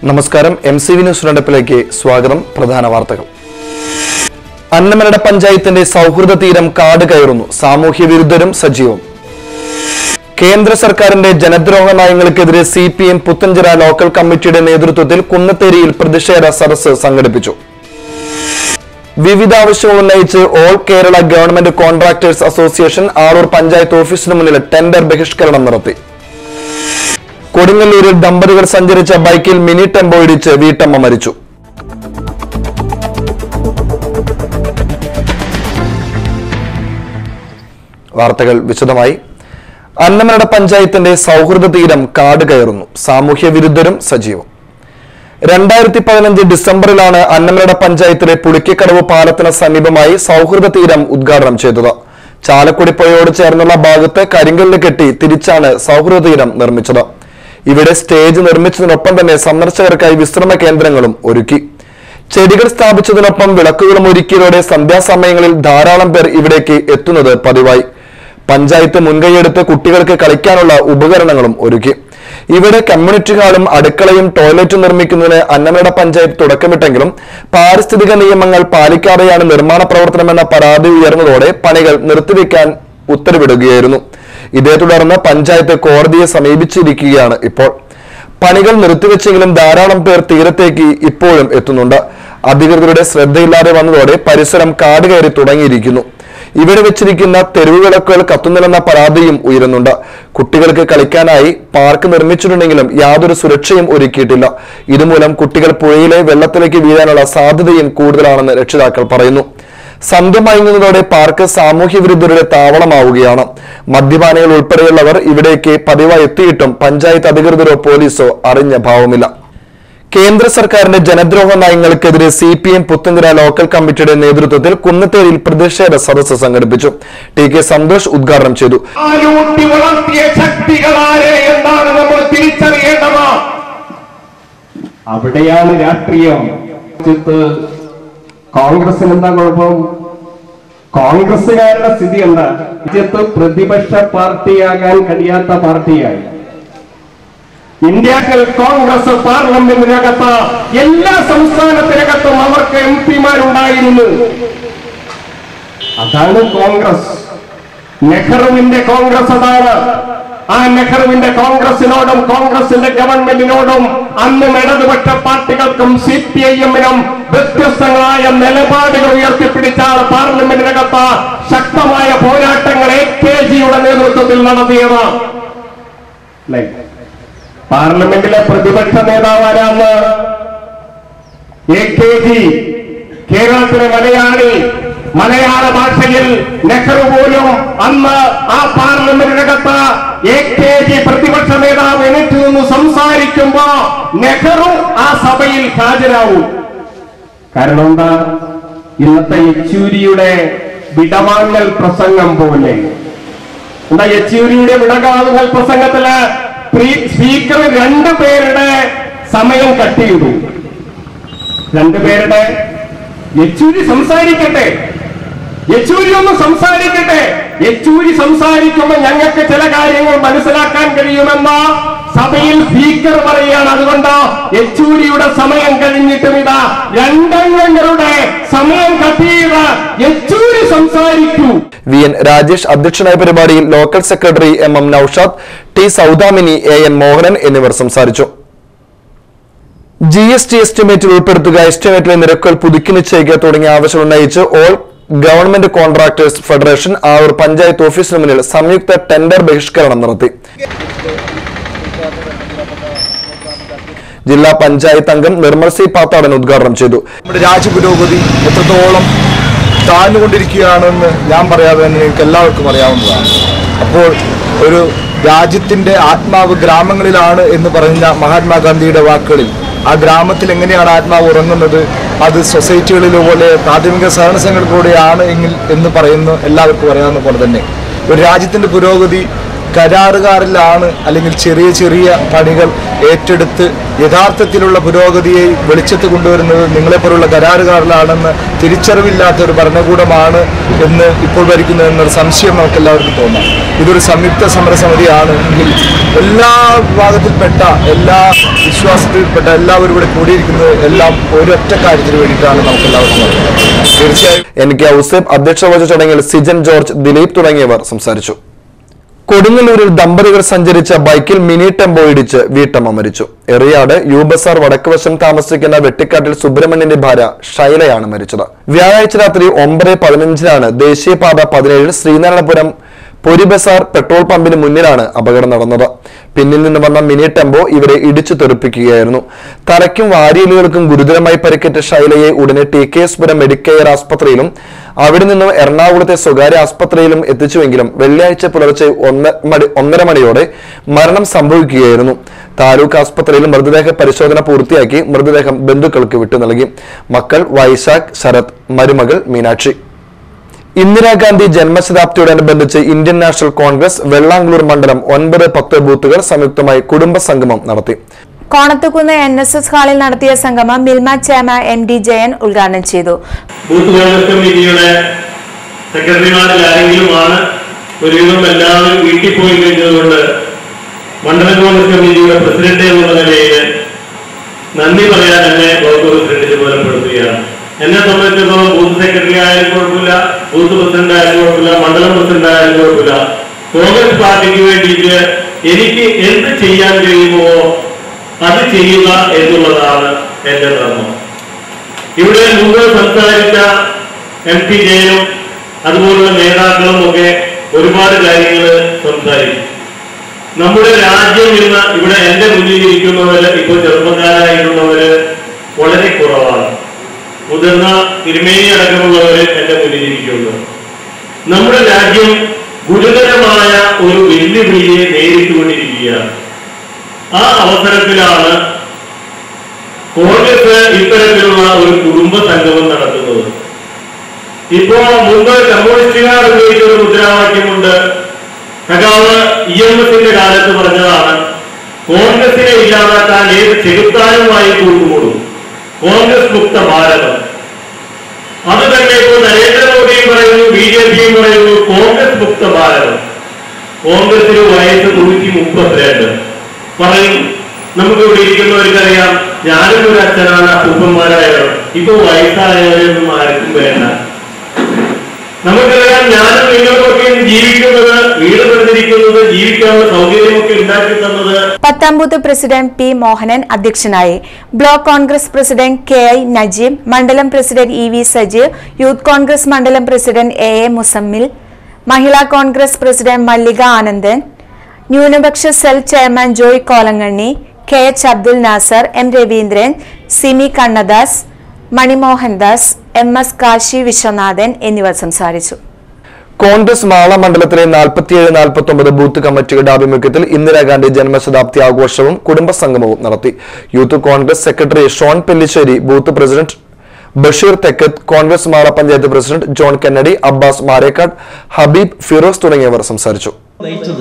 നമസ്കാരം M C V news രണ്ടപ്പിലേക്ക് സ്വാഗതം പ്രധാന വാർത്തകൾ അന്നമനട പഞ്ചായത്തിന്റെ സൗഹൃദ തീരം കാട് കയറുന്നു സാമൂഹ്യ വിരുദ്ധരും സജീവം കേന്ദ്ര സർക്കാരിന്റെ ജനദ്രോഹ നയങ്ങൾക്കെതിരെ C P M Puthenchira local കമ്മിറ്റിയുടെ നേതൃത്വത്തിൽ കുന്നത്തേരിയിൽ പ്രതിഷേധ സദസ്സ് സംഘടിപ്പിച്ചു വിവിധ ആവശ്യങ്ങൾ ഉന്നയിച്ച് all Kerala government contractors association Aroor panchayat ഓഫീസിന് മുന്നിൽ ടെൻഡർ ബഹിഷ്കരണം നടത്തി കൊടുങ്ങല്ലൂരിൽ ദമ്പതികൾ സഞ്ചരിച്ച ബൈക്കിൽ മിനി ടെമ്പോ ഇടിച്ച് വീട്ടമ്മ മരിച്ചു വാർത്തകൾ വിശദമായി അന്നമനട പഞ്ചായത്തിന്റെ സൗഹൃദ തീരം കാട് കയറുന്നു സാമൂഹ്യ വിരുദ്ധരും സജീവം രണ്ടായിരത്തി പതിനഞ്ച് ഡിസംബറിലാണ് അന്നമനട പഞ്ചായത്തിലെ പുളിക്കക്കടവ് പാലത്തിന് സമീപമായി സൗഹൃദ തീരം ഉദ്ഘാടനം ചെയ്തത് ചാലക്കുടി പുഴയോട് ചേർന്നുള്ള ഭാഗത്ത് കരിങ്കല്ല് കെട്ടി തിരിച്ചാണ് സൗഹൃദ തീരം നിർമ്മിച്ചത് ഇവിടെ സ്റ്റേജ് നിർമ്മിച്ചതിനൊപ്പം തന്നെ സന്ദർശകർക്കായി വിശ്രമ കേന്ദ്രങ്ങളും ഒരുക്കി ചെടികൾ സ്ഥാപിച്ചതിനൊപ്പം വിളക്കുകളും ഒരുക്കിയതോടെ സന്ധ്യാസമയങ്ങളിൽ ധാരാളം പേർ ഇവിടേക്ക് എത്തുന്നത് പതിവായി പഞ്ചായത്ത് മുൻകൈയെടുത്ത് കുട്ടികൾക്ക് കളിക്കാനുള്ള ഉപകരണങ്ങളും ഒരുക്കി ഇവിടെ കമ്മ്യൂണിറ്റി ഹാളും അടുക്കളയും ടോയ്ലറ്റും നിർമ്മിക്കുന്നതിന് അന്നമനട പഞ്ചായത്ത് തുടക്കമിട്ടെങ്കിലും പാരിസ്ഥിതിക നിയമങ്ങൾ പാലിക്കാതെയാണ് നിർമ്മാണ പ്രവർത്തനമെന്ന പരാതി ഉയർന്നതോടെ പണികൾ നിർത്തിവെക്കാൻ ഉത്തരവിടുകയായിരുന്നു ഇതേ തുടർന്ന് പഞ്ചായത്ത് കോടതിയെ സമീപിച്ചിരിക്കുകയാണ് ഇപ്പോൾ പണികൾ നിർത്തിവെച്ചെങ്കിലും ധാരാളം പേർ തീരത്തേക്ക് ഇപ്പോഴും എത്തുന്നുണ്ട് അധികൃതരുടെ ശ്രദ്ധയില്ലാതെ വന്നതോടെ പരിസരം കാട് കയറി തുടങ്ങിയിരിക്കുന്നു ഇവിടെ വെച്ചിരിക്കുന്ന തെരുവ് വിളക്കുകൾ കത്തുന്നില്ലെന്ന പരാതിയും ഉയരുന്നുണ്ട് കുട്ടികൾക്ക് കളിക്കാനായി പാർക്ക് നിർമ്മിച്ചിട്ടുണ്ടെങ്കിലും യാതൊരു സുരക്ഷയും ഒരുക്കിയിട്ടില്ല ഇതുമൂലം കുട്ടികൾ പുഴയിലെ വെള്ളത്തിലേക്ക് വീഴാനുള്ള സാധ്യതയും കൂടുതലാണെന്ന് രക്ഷിതാക്കൾ പറയുന്നു സന്ധ്യ മയങ്ങുന്നതോടെ പാർക്ക് സാമൂഹ്യ വിരുദ്ധരുടെ താവളമാവുകയാണ് മദ്യപാനികൾ ഉൾപ്പെടെയുള്ളവർ ഇവിടേക്ക് പതിവായി എത്തിയിട്ടും പഞ്ചായത്ത് അധികൃതരോ പോലീസോ അറിഞ്ഞ ഭാവമില്ല കേന്ദ്ര സർക്കാരിന്റെ ജനദ്രോഹ നയങ്ങൾക്കെതിരെ C P M Puthenchira local കമ്മിറ്റിയുടെ നേതൃത്വത്തിൽ കുന്നത്തേരിയിൽ പ്രതിഷേധ സദസ്സ് സംഘടിപ്പിച്ചു ടി കെ സന്തോഷ് ഉദ്ഘാടനം ചെയ്തു ആലൂട്ടി വളർത്തിയ ശക്തികളാരെ എന്നാണ് നമ്മൾ തിരിച്ചറിയേണ്ടത് അവിടെയാണ് രാഷ്ട്രീയം രാജ്യത്ത് കോൺഗ്രസിന് എന്താ കുഴപ്പം കോൺഗ്രസുകാരുടെ സ്ഥിതി എന്താ രാജ്യത്ത് പ്രതിപക്ഷ പാർട്ടിയാകാൻ കഴിയാത്ത പാർട്ടിയായി ഇന്ത്യക്കൽ കോൺഗ്രസ് പാർലമെന്റിനകത്ത് എല്ലാ സംസ്ഥാനത്തിനകത്തും അവർക്ക് എം പിമാരുണ്ടായിരുന്നു അതാണ് കോൺഗ്രസ് നെഹ്റുവിന്റെ കോൺഗ്രസ് അതാണ് ആ നെഹ്റുവിന്റെ കോൺഗ്രസിനോടും കോൺഗ്രസിന്റെ ഗവൺമെന്റിനോടും അന്നും ഇടതുപക്ഷ പാർട്ടികൾക്കും സി പി ഐ എമ്മിനും വ്യത്യസ്തങ്ങളായ നിലപാടുകൾ ഉയർത്തിപ്പിടിച്ചാണ് പാർലമെന്റിനകത്ത് ശക്തമായ പോരാട്ടങ്ങൾ എ കെ ജിയുടെ നേതൃത്വത്തിൽ നടത്തിയത് അല്ലേ പാർലമെന്റിലെ പ്രതിപക്ഷ നേതാവാരാന്ന് എ കെ ജി കേരളത്തിലെ മലയാളി മലയാള ഭാഷയിൽ നെഹ്റു പോലും അന്ന് ആ പാർലമെന്റിനകത്ത് എ കെ ജി പ്രതിപക്ഷ നേതാവ് എണീറ്റ് നിന്ന് സംസാരിക്കുമ്പോ നെഹ്റു ആ സഭയിൽ ഹാജരാവും കാരണം എന്താ ഇന്നത്തെ യെച്ചൂരിയുടെ വിടവാങ്ങൽ പ്രസംഗം പോലെ എന്താ യെച്ചൂരിയുടെ വിടവാങ്ങൽ പ്രസംഗത്തില് പ്രീ- സ്പീക്കർ രണ്ടു പേരുടെ സമയം കട്ട് ചെയ്തു രണ്ടുപേരുടെ യെച്ചൂരി സംസാരിക്കട്ടെ യെച്ചൂരി ഒന്ന് സംസാരിക്കട്ടെ യെച്ചൂരി സംസാരിക്കുമ്പോൾ ഞങ്ങൾക്ക് ചില കാര്യങ്ങൾ മനസ്സിലാക്കാൻ കഴിയുമെന്ന് സഭയിൽ സ്പീക്കർ പറയുകയാണ് അതുകൊണ്ട് യെച്ചൂരിയുടെ സമയം കഴിഞ്ഞിട്ടും ഇതാ രണ്ടംഗങ്ങളുടെ സമയം കട്ട് ചെയ്ത് യെച്ചൂരി സംസാരിക്കൂ വി എൻ രാജേഷ് അധ്യക്ഷനായ പരിപാടിയിൽ local secretary M M Naushad T Saudamini A N Mohanan എന്നിവർ സംസാരിച്ചു ജി എസ് ടി എസ്റ്റിമേറ്റിൽ ഉൾപ്പെടുത്തുക എസ്റ്റിമേറ്റിലെ നിരക്കുകൾ പുതുക്കി നിശ്ചയിക്കുക തുടങ്ങിയ ആവശ്യം ഉന്നയിച്ച് all government contractors federation Avoor panchayat ഓഫീസിന് മുന്നിൽ സംയുക്ത ടെൻഡർ ബഹിഷ്കരണം നടത്തി ജില്ലാ പഞ്ചായത്ത് അംഗം നിർമ്മൽ സി പാത്താടൻ ഉദ്ഘാടനം ചെയ്തു നമ്മുടെ രാജ്യപുരോഗതി എത്രത്തോളം താഴ്ന്നുകൊണ്ടിരിക്കുകയാണെന്ന് ഞാൻ പറയാതെ തന്നെ നിങ്ങൾക്ക് എല്ലാവർക്കും അറിയാവുന്നതാണ് അപ്പോൾ ഒരു രാജ്യത്തിന്റെ ആത്മാവ് ഗ്രാമങ്ങളിലാണ് എന്ന് പറഞ്ഞ മഹാത്മാഗാന്ധിയുടെ വാക്കുകളിൽ ആ ഗ്രാമത്തിൽ എങ്ങനെയാണ് ആത്മാവ് ഉറങ്ങുന്നത് അത് സൊസൈറ്റികളിലെ പോലെ പ്രാഥമിക സഹകരണ സംഘടനകളിലൂടെയാണ് എങ്കിൽ എന്ന് പറയുന്ന എല്ലാവർക്കും അറിയാവുന്ന പോലെ തന്നെ ഒരു രാജ്യത്തിന്റെ പുരോഗതി കരാറുകാരിലാണ് അല്ലെങ്കിൽ ചെറിയ ചെറിയ പണികൾ ഏറ്റെടുത്ത് യഥാർത്ഥത്തിലുള്ള പുരോഗതിയെ വെളിച്ചത്ത് കൊണ്ടുവരുന്നത് നിങ്ങളെപ്പോലുള്ള കരാറുകാരിലാണെന്ന് തിരിച്ചറിവില്ലാത്ത ഒരു ഭരണകൂടമാണ് എന്ന് ഇപ്പോൾ ഭരിക്കുന്നതെന്നൊരു സംശയം നമുക്ക് എല്ലാവർക്കും തോന്നാം ഇതൊരു സംയുക്ത സമരസമിതിയാണ് എങ്കിൽ എല്ലാ വിഭാഗത്തിൽപ്പെട്ട എല്ലാ വിശ്വാസത്തിൽപ്പെട്ട എല്ലാവരും ഇവിടെ കൂടിയിരിക്കുന്നത് എല്ലാം ഒരൊറ്റ കാര്യത്തിന് വേണ്ടിയിട്ടാണ് നമുക്ക് എല്ലാവർക്കും അറിയാം തീർച്ചയായും എൻ കെ ഔസേബ് അധ്യക്ഷത വഹിച്ച ചടങ്ങിൽ സിജൻ ജോർജ് ദിലീപ് തുടങ്ങിയവർ സംസാരിച്ചു കൊടുങ്ങല്ലൂരിൽ ദമ്പതികൾ സഞ്ചരിച്ച ബൈക്കിൽ മിനി ടെമ്പോ ഇടിച്ച് വീട്ടമ്മ മരിച്ചു എറിയാട് യൂബസാർ വടക്കുവശം താമസിക്കുന്ന വെട്ടിക്കാട്ടിൽ സുബ്രഹ്മണ്യന്റെ ഭാര്യ ഷൈലയാണ് മരിച്ചത് വ്യാഴാഴ്ച രാത്രി ഒമ്പത് പതിനഞ്ചിനാണ് ദേശീയപാത പതിനേഴിൽ ശ്രീനാരായണപുരം പൊരിബസാർ പെട്രോൾ പമ്പിന് മുന്നിലാണ് അപകടം നടന്നത് പിന്നിൽ നിന്ന് വന്ന മിനി ടെമ്പോ ഇവരെ ഇടിച്ചു തെറിപ്പിക്കുകയായിരുന്നു തലയ്ക്കും വാരിയലുകൾക്കും ഗുരുതരമായി പരിക്കേറ്റ ഷൈലയെ ഉടനെ T K S Puram medicare ആസ്പത്രിയിലും അവിടെ നിന്നും എറണാകുളത്തെ സ്വകാര്യ ആസ്പത്രിയിലും എത്തിച്ചുവെങ്കിലും വെള്ളിയാഴ്ച പുലർച്ചെ ഒന്ന് മണി ഒന്നര മണിയോടെ മരണം സംഭവിക്കുകയായിരുന്നു താലൂക്ക് ആസ്പത്രിയിൽ മൃതദേഹ പരിശോധന പൂർത്തിയാക്കി മൃതദേഹം ബന്ധുക്കൾക്ക് വിട്ടു നൽകി മക്കൾ വൈശാഖ് ശരത് മരുമകൾ മീനാക്ഷി ഇന്ദിരാഗാന്ധി ജന്മശതാബ്ദിയോടനുബന്ധിച്ച് ഇന്ത്യൻ നാഷണൽ കോൺഗ്രസ് വെള്ളാങ്കളൂർ മണ്ഡലം ഒൻപത് പത്ത് ബൂത്തുകൾ സംയുക്തമായി കുടുംബ സംഗമം നടത്തി കോണത്തുകുന്ന് എൻ എസ് എസ് ഹാളിൽ നടത്തിയ സംഗമം മിൽമ ചേമ എം ഡി ജയൻ ഉദ്ഘാടനം ചെയ്തു ബൂത്ത് കോൺഗ്രസ് കമ്മിറ്റിയുടെ സെക്രട്ടറിമാരിൽ ആരെങ്കിലുമാണ് ഒരുവിധം എല്ലാവരും വീട്ടിൽ പോയി കഴിഞ്ഞതുകൊണ്ട് മണ്ഡലം കോൺഗ്രസ് കമ്മിറ്റിയുടെ പ്രസിഡന്റ് എന്നുള്ള നിലയിൽ നന്ദി പറയാൻ എന്നെ ബ്ലോക്ക് പ്രസിഡന്റ് ചുമതലപ്പെടുത്തുകയാണ് എന്നെ സംബന്ധിച്ചിടത്തോളം ബൂത്ത് സെക്രട്ടറി ആയാലും കുഴപ്പമില്ല ബൂത്ത് പ്രസിഡന്റ് ആയാലും കുഴപ്പമില്ല മണ്ഡലം പ്രസിഡന്റ് ആയാലും കുഴപ്പമില്ല കോൺഗ്രസ് പാർട്ടിക്ക് വേണ്ടിയിട്ട് എനിക്ക് എന്ത് ചെയ്യാൻ കഴിയുമോ അത് ചെയ്യുക എന്നുള്ളതാണ് എന്റെ ധർമ്മം ഇവിടെ മുമ്പ് സംസാരിച്ച എം പി ജയനും അതുപോലുള്ള നേതാക്കളും ഒക്കെ ഒരുപാട് കാര്യങ്ങൾ സംസാരിച്ചു നമ്മുടെ രാജ്യം ഇന്ന് ഇവിടെ എന്റെ മുന്നിൽ ഇരിക്കുന്നവര് ഇപ്പൊ ചെറുപ്പക്കാരായിട്ടുള്ളവര് വളരെ കുറവാണ് മുതിർന്ന തിരുമേനി അടക്കമുള്ളവര് എന്റെ മുന്നിൽ ഇരിക്കുന്നു നമ്മുടെ രാജ്യം ഗുരുതരമായ ഒരു വെല്ലുവിളിയെ നേരിട്ടുകൊണ്ടിരിക്കുകയാണ് ആ അവസരത്തിലാണ് കോൺഗ്രസ് ഇത്തരത്തിലുള്ള ഒരു കുടുംബ സംഗമം നടത്തുന്നത് ഇപ്പോ മുമ്പ് കമ്മ്യൂണിസ്റ്റുകാർ ഉപയോഗിച്ച ഒരു മുദ്രാവാക്യമുണ്ട് സഖാവ് ഇ എം എസിന്റെ കാലത്ത് പറഞ്ഞതാണ് കോൺഗ്രസിനെ ഇല്ലാതാക്കാൻ ഏത് ചെകുത്താനുമായി കൂട്ടുകൂടും കോൺഗ്രസ് മുക്ത ഭാരതം അത് തന്നെ ഇപ്പോൾ നരേന്ദ്രമോദിയും പറയുന്നു ബി ജെ പിയും പറയുന്നു കോൺഗ്രസ് മുക്ത ഭാരതം കോൺഗ്രസിന് വയസ്സ് നൂറ്റി മുപ്പത്തിരണ്ട് പറയും നമുക്ക് ഇവിടെ ഇരിക്കുന്നവർക്കറിയാം ഞാനും ഒരു അച്ഛനാണ് അപ്പൂപ്പന്മാരായവർ ഇപ്പൊ വയസ്സായവരൊന്നും ആർക്കും വേണ്ട നമുക്കറിയാം ഞാനും നിങ്ങൾക്കൊക്കെ ഇന്ന് ജീവിക്കുന്നത് വീട് പണിതിരിക്കുന്നത് ജീവിക്കാനുള്ള സൗകര്യമൊക്കെ ഉണ്ടാക്കി തന്നത് പത്താം ബൂത്ത് പ്രസിഡന്റ് പി മോഹനൻ അധ്യക്ഷനായി block Congress president K I Najeem മണ്ഡലം president E V Sajeev youth Congress മണ്ഡലം president A A Musammil Mahila Congress president Mallika Anandan ന്യൂനപക്ഷ cell chairman Joy Kolanganni K H Abdul Nasser M Raveendran Simi Kannadas Manimohandas M S Kashi Viswanathan എന്നിവർ സംസാരിച്ചു കോൺഗ്രസ് മാള മണ്ഡലത്തിലെ നാൽപ്പത്തിയേഴ് നാൽപ്പത്തി ഒമ്പത് ബൂത്ത് കമ്മിറ്റികളുടെ ആഭിമുഖ്യത്തിൽ ഇന്ദിരാഗാന്ധി ജന്മശതാബ്ദി ആഘോഷവും കുടുംബ സംഗമവും നടത്തി youth Congress secretary Shone Pellissery booth president Basheer Thekkath Congress Mala panchayat president John Kennedy Abbas Marekkad Habeeb Firoz തുടങ്ങിയവർ സംസാരിച്ചു നയിച്ചത്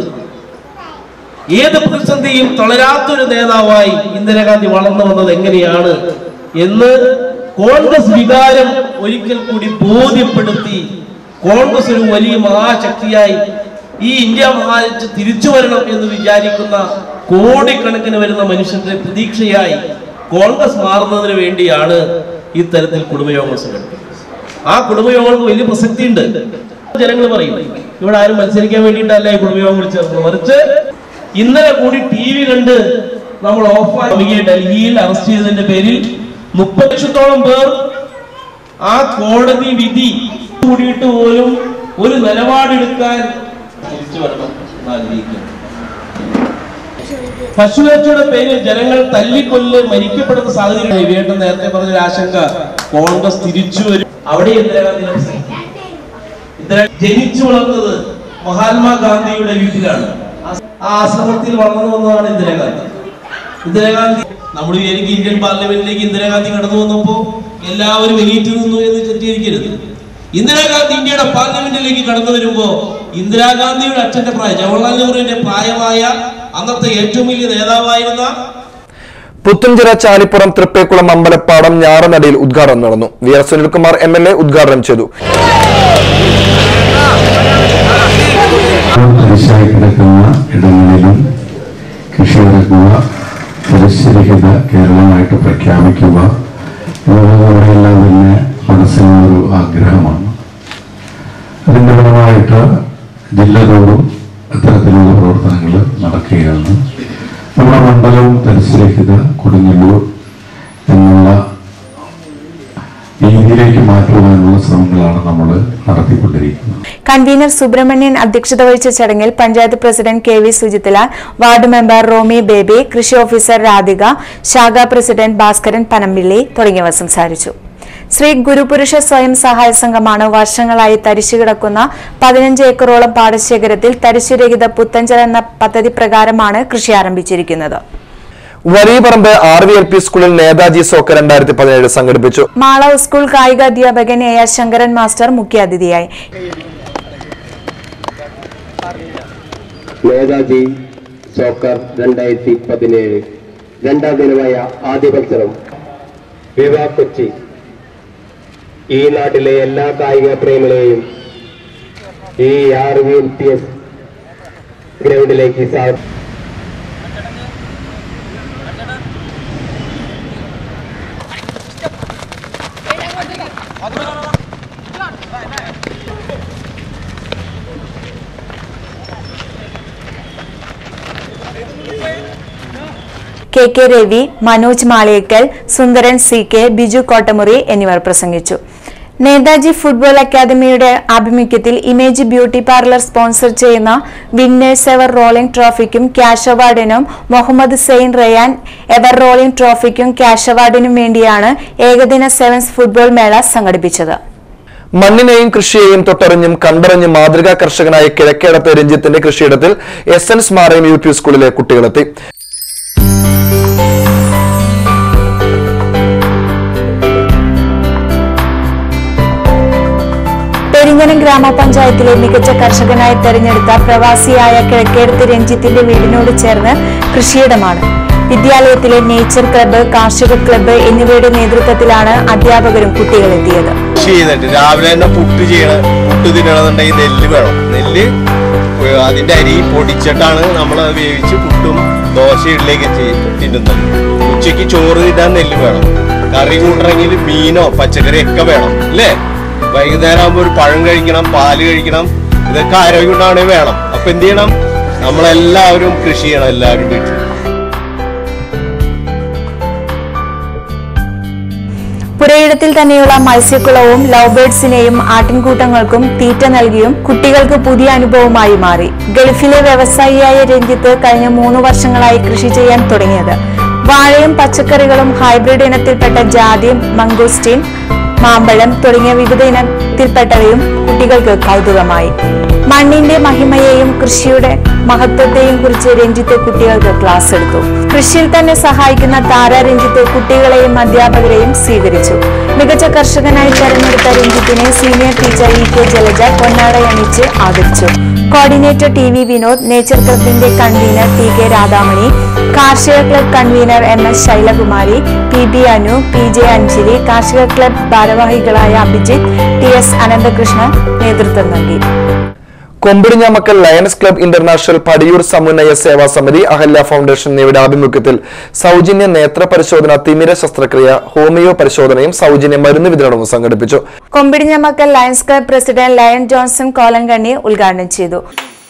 ഏത് പ്രതിസന്ധിയും തളരാത്തൊരു നേതാവായി ഇന്ദിരാഗാന്ധി വളർന്നു വന്നത് എങ്ങനെയാണ് എന്ന് കോൺഗ്രസ് വികാരം ഒരിക്കൽ കൂടി ബോധ്യപ്പെടുത്തി കോൺഗ്രസ് ഒരു വലിയ മഹാശക്തിയായി ഈ ഇന്ത്യ മഹാരാജ്യം തിരിച്ചു വരണം എന്ന് വിചാരിക്കുന്ന കോടിക്കണക്കിന് വരുന്ന മനുഷ്യന്റെ പ്രതീക്ഷയായി കോൺഗ്രസ് മാറുന്നതിന് വേണ്ടിയാണ് ഇത്തരത്തിൽ കുടുംബയോഗങ്ങൾ സംഘടിപ്പിക്കുന്നത് ആ കുടുംബയോഗങ്ങൾക്ക് വലിയ പ്രസക്തിയുണ്ട് ജനങ്ങൾ പറയും ഇവിടെ ആരും മത്സരിക്കാൻ വേണ്ടിയിട്ടല്ല ഈ കുടുംബയോഗം വിളിച്ചത് മറിച്ച് ഇന്നലെ കൂടി ടി വി കണ്ട് നമ്മൾ ഓഫായി ഡൽഹിയിൽ അറസ്റ്റ് ചെയ്തതിന്റെ പേരിൽ മുപ്പത് ലക്ഷത്തോളം പേർ ആ കോടതി വിധി കൂടിയിട്ട് പോലും ഒരു നിലപാടെടുക്കാൻ തിരിച്ചു വരണം എന്ന് ആഗ്രഹിക്കുന്നു പശുവേറ്റയുടെ പേരിൽ ജനങ്ങൾ തല്ലിക്കൊല്ല് മരിക്കപ്പെടുന്ന സാഹചര്യം വിവേട്ടൻ നേരത്തെ പറഞ്ഞൊരു ആശങ്ക കോൺഗ്രസ് തിരിച്ചു വരും അവിടെ ഇന്ദിരാഗാന്ധിയുടെ പ്രസക്തി. ഇന്ദിര ജനിച്ചു വളർന്നത് മഹാത്മാഗാന്ധിയുടെ വീട്ടിലാണ് ആ- ആ ആശ്രമത്തിൽ വളർന്നു വന്നതാണ് ഇന്ദിരാഗാന്ധി ഇന്ദിരാഗാന്ധി നമ്മൾ വിചാരിക്കും ഇന്ത്യൻ പാർലമെന്റിലേക്ക് ഇന്ദിരാഗാന്ധി കടന്നു വന്നപ്പോ എല്ലാവരും എണീറ്റ് നിന്നു എന്ന് തെറ്റിദ്ധരിക്കരുത് ഇന്ദിരാഗാന്ധി ഇന്ത്യയുടെ പാർലമെന്റിലേക്ക് കടന്നു വരുമ്പോ ഇന്ദിരാഗാന്ധിയുടെ അച്ഛന്റെ പ്രായം ജവഹർലാൽ നെഹ്റുവിന്റെ പ്രായമായ അന്നത്തെ ഏറ്റവും വലിയ നേതാവായിരുന്ന പുത്തഞ്ചിറ ചാലിപ്പുറം തൃപ്പേക്കുളം അമ്പലപ്പാടം ഞാറനടിയിൽ ഉദ്ഘാടനം നടന്നു V R Sunilkumar M L A ഉദ്ഘാടനം ചെയ്തു തരിശായി കിടക്കുന്ന ഇടങ്ങളിലും കൃഷി ഇറക്കുക തരിശരഹിത കേരളമായിട്ട് പ്രഖ്യാപിക്കുക എന്നുള്ളത് നമ്മുടെയെല്ലാം തന്നെ മനസ്സിലുള്ളൊരു ആഗ്രഹമാണ് അതിൻ്റെ ഫലമായിട്ട് ജില്ലകളോടും ഇത്തരത്തിലുള്ള പ്രവർത്തനങ്ങൾ നടക്കുകയാണ് നമ്മുടെ മണ്ഡലവും തരിശരഹിത കൊടുങ്ങല്ലൂർ എന്നുള്ള രീതിയിലേക്ക് മാറ്റുവാനുള്ള ശ്രമങ്ങളാണ് നമ്മൾ നടത്തിക്കൊണ്ടിരിക്കുന്നത് കൺവീനർ സുബ്രഹ്മണ്യൻ അധ്യക്ഷത വഹിച്ച ചടങ്ങിൽ panchayat president K V Sujithlal ward member Romy Baby കൃഷി ഓഫീസർ രാധിക ശാഖാ പ്രസിഡന്റ് ഭാസ്കരൻ പനമ്പിള്ളി തുടങ്ങിയവർ സംസാരിച്ചു ശ്രീ ഗുരുപുരുഷ സ്വയം സഹായ സംഘമാണ് വർഷങ്ങളായി തരിശു കിടക്കുന്ന പതിനഞ്ച് ഏക്കറോളം പാടശേഖരത്തിൽ തരിശുരഹിത പുത്തഞ്ചൽ എന്ന പദ്ധതി പ്രകാരമാണ് കൃഷി ആരംഭിച്ചിരിക്കുന്നത് വലിയ പറമ്പ് ആർ വി എൽ പി സ്കൂളിൽ നേതാജി സോക്ക രണ്ടായിരത്തി പതിനേഴ് സംഘടിപ്പിച്ചു മാള സ്കൂൾ കായിക അധ്യാപകൻ എ ആർ ശങ്കരൻ മാസ്റ്റർ മുഖ്യാതിഥിയായി നേതാജി സോക്കർ രണ്ടായിരത്തി പതിനേഴ് രണ്ടാം ദിനമായ ആദ്യ മത്സരം വിവാ കൊച്ചി ഈ നാട്ടിലെ എല്ലാ കായിക പ്രേമികളെയും ഈ R V L P S ഗ്രൗണ്ടിലേക്ക് സ്വാഗതം K K Ravi Manoj Maliyekkal Sundaran C K Biju Kottamuri എന്നിവർ പ്രസംഗിച്ചു നേതാജി ഫുട്ബോൾ അക്കാദമിയുടെ ആഭിമുഖ്യത്തിൽ ഇമേജ് ബ്യൂട്ടി പാർലർ സ്പോൺസർ ചെയ്യുന്ന വിന്നേഴ്സ് എവർ റോളിംഗ് ട്രോഫിക്കും ക്യാഷ് അവാർഡിനും മുഹമ്മദ് സെയിൻ റയാൻ എവർ റോളിംഗ് ട്രോഫിക്കും ക്യാഷ് അവാർഡിനും വേണ്ടിയാണ് ഏകദിന സെവൻസ് ഫുട്ബോൾ മേള സംഘടിപ്പിച്ചത് മണ്ണിനെയും കൃഷിയെയും തൊട്ടറിഞ്ഞും കണ്ടറിഞ്ഞും മാതൃകാ കർഷകനായ കിഴക്കേടത്ത് രഞ്ജിത്തിന്റെ കൃഷിയിടത്തിൽ എസ് എൻ സ്മാരകം യു പി സ്കൂളിലെ കുട്ടികളെത്തി പെരിഞ്ഞനം ഗ്രാമപഞ്ചായത്തിലെ മികച്ച കർഷകനായി തെരഞ്ഞെടുത്ത പ്രവാസിയായ കിഴക്കേടത്ത് രഞ്ജിത്തിന്റെ വീടിനോട് ചേർന്ന് കൃഷിയിടമാണ് വിദ്യാലയത്തിലെ നേച്ചർ ക്ലബ്ബ് കാർഷിക ക്ലബ്ബ് എന്നിവയുടെ നേതൃത്വത്തിലാണ് അധ്യാപകരും കുട്ടികളെത്തിയത് കൃഷി ചെയ്തിട്ട് രാവിലെ തന്നെ പുട്ട് ചെയ്യണ പുട്ട് തിന്നണമെന്നുണ്ടെങ്കിൽ നെല്ല് വേണം നെല്ല് ഏഹ് അതിന്റെ അരി പൊടിച്ചിട്ടാണ് നമ്മൾ വേവിച്ച് പുട്ടും ദോശ ഇഡ്ഡലിയൊക്കെ ചെയ്ത് തിന്നുന്നത് ഉച്ചയ്ക്ക് ചോറ് തിന്നാൻ നെല്ല് വേണം കറി കൂട്ടണമെങ്കിൽ മീനോ പച്ചക്കറി ഒക്കെ വേണം അല്ലേ വൈകുന്നേരം ആകുമ്പോൾ ഒരു പഴം കഴിക്കണം പാല് കഴിക്കണം ഇതൊക്കെ ആരോഗ്യം ഉണ്ടാവണമെങ്കിൽ വേണം അപ്പൊ എന്ത് ചെയ്യണം നമ്മളെല്ലാവരും കൃഷി ചെയ്യണം എല്ലാവരും വീട്ടിൽ പുരയിടത്തിൽ തന്നെയുള്ള മത്സ്യക്കുളവും ലവ് ബേർഡ്സിനെയും ആട്ടിൻകൂട്ടങ്ങൾക്കും തീറ്റ നൽകിയും കുട്ടികൾക്ക് പുതിയ അനുഭവമായി മാറി ഗൾഫിലെ വ്യവസായിയായ രഞ്ജിത്ത് കഴിഞ്ഞ മൂന്ന് വർഷങ്ങളായി കൃഷി ചെയ്യാൻ തുടങ്ങിയത് വാഴയും പച്ചക്കറികളും ഹൈബ്രിഡ് ഇനത്തിൽപ്പെട്ട ജാതിയും മംഗോസ്റ്റീൻ മാമ്പഴം തുടങ്ങിയ വിവിധ ഇനത്തിൽപ്പെട്ടവയും കുട്ടികൾക്ക് കൗതുകമായി മണ്ണിന്റെ മഹിമയെയും കൃഷിയുടെ മഹത്വത്തെയും കുറിച്ച് രഞ്ജിത്ത് കുട്ടികൾക്ക് ക്ലാസ് എടുത്തു കൃഷിയിൽ തന്നെ സഹായിക്കുന്ന താര രഞ്ജിത്ത് കുട്ടികളെയും അധ്യാപകരെയും സ്വീകരിച്ചു മികച്ച കർഷകനായി തെരഞ്ഞെടുത്ത രഞ്ജിത്തിനെ senior teacher E K Jalaja പൊന്നാടയണിച്ച് ആദരിച്ചു coordinator T V Vinod nature ക്ലബിന്റെ കൺവീനർ ടി കെ രാധാമണി കാർഷിക club convener M S Sailakumari P B Anu P J Anjali കാർഷിക ക്ലബ് ഭാരവാഹികളായ അഭിജിത്ത് ടി എസ് അനന്തകൃഷ്ണൻ നേതൃത്വം നൽകി Kombidinjamakkal Lions club international Padiyur Samunnaya Seva Samithi Ahalya foundation എന്നിവയുടെ ആഭിമുഖ്യത്തിൽ സൗജന്യ നേത്ര പരിശോധന തിമിര ശസ്ത്രക്രിയ ഹോമിയോ പരിശോധനയും സൗജന്യ മരുന്ന് വിതരണവും സംഘടിപ്പിച്ചു Kombidinjamakkal Lions club president Lion Johnson Kolankanni ഉദ്ഘാടനം ചെയ്തു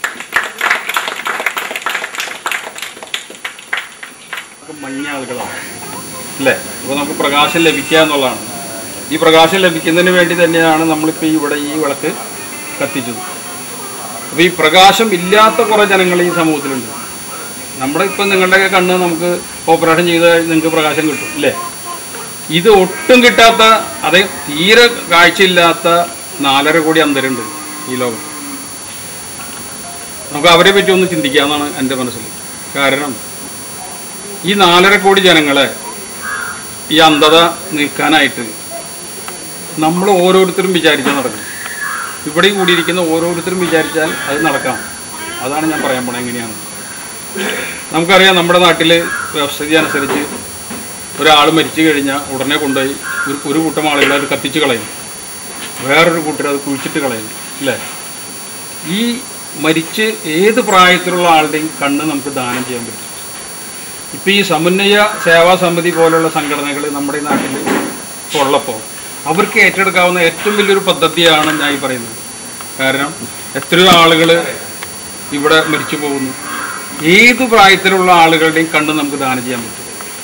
മഞ്ഞ ആളുകളാണ് അല്ലേ അപ്പോൾ നമുക്ക് പ്രകാശം ലഭിക്കുക എന്നുള്ളതാണ് ഈ പ്രകാശം ലഭിക്കുന്നതിന് വേണ്ടി തന്നെയാണ് നമ്മളിപ്പോൾ ഇവിടെ ഈ വിളക്ക് കത്തിച്ചത് അപ്പോൾ ഈ പ്രകാശം ഇല്ലാത്ത കുറേ ജനങ്ങൾ ഈ സമൂഹത്തിലുണ്ട് നമ്മുടെ ഇപ്പം നിങ്ങളുടെയൊക്കെ കണ്ണ് നമുക്ക് ഓപ്പറേഷൻ ചെയ്ത് നിങ്ങൾക്ക് പ്രകാശം കിട്ടും അല്ലേ ഇത് ഒട്ടും കിട്ടാത്ത അതേ തീരെ കാഴ്ചയില്ലാത്ത നാലര കോടി അന്തരുണ്ട് ഈ ലോകത്ത് നമുക്ക് അവരെ പറ്റി ഒന്ന് ചിന്തിക്കാമെന്നാണ് എൻ്റെ മനസ്സിൽ കാരണം ഈ നാലര കോടി ജനങ്ങളെ ഈ അന്ധത നീക്കാനായിട്ട് നമ്മൾ ഓരോരുത്തരും വിചാരിച്ചാൽ നടക്കും ഇവിടെ കൂടിയിരിക്കുന്ന ഓരോരുത്തരും വിചാരിച്ചാൽ അത് നടക്കാം അതാണ് ഞാൻ പറയാൻ പോണത് എങ്ങനെയാണ് നമുക്കറിയാം നമ്മുടെ നാട്ടിൽ വ്യവസ്ഥിതി അനുസരിച്ച് ഒരാൾ മരിച്ചു കഴിഞ്ഞാൽ ഉടനെ കൊണ്ടുപോയി ഒരു ഒരു കൂട്ടം ആളുകൾ അത് കത്തിച്ച് കളയും വേറൊരു കൂട്ടർ അത് കുഴിച്ചിട്ട് കളയും അല്ലേ ഈ മരിച്ച് ഏത് പ്രായത്തിലുള്ള ആളുടെയും കണ്ണ് നമുക്ക് ദാനം ചെയ്യാൻ പറ്റും ഇപ്പം ഈ സമന്വയ സേവാ സമിതി പോലുള്ള സംഘടനകൾ നമ്മുടെ ഈ നാട്ടിൽ ഇപ്പോൾ ഉള്ളപ്പോൾ അവർക്ക് ഏറ്റെടുക്കാവുന്ന ഏറ്റവും വലിയൊരു പദ്ധതിയാണ് ഞാൻ ഈ പറയുന്നത് കാരണം എത്രയോ ആളുകൾ ഇവിടെ മരിച്ചു പോകുന്നു ഏത് പ്രായത്തിലുള്ള ആളുകളുടെയും കണ്ണ് നമുക്ക് ദാനം ചെയ്യാൻ പറ്റും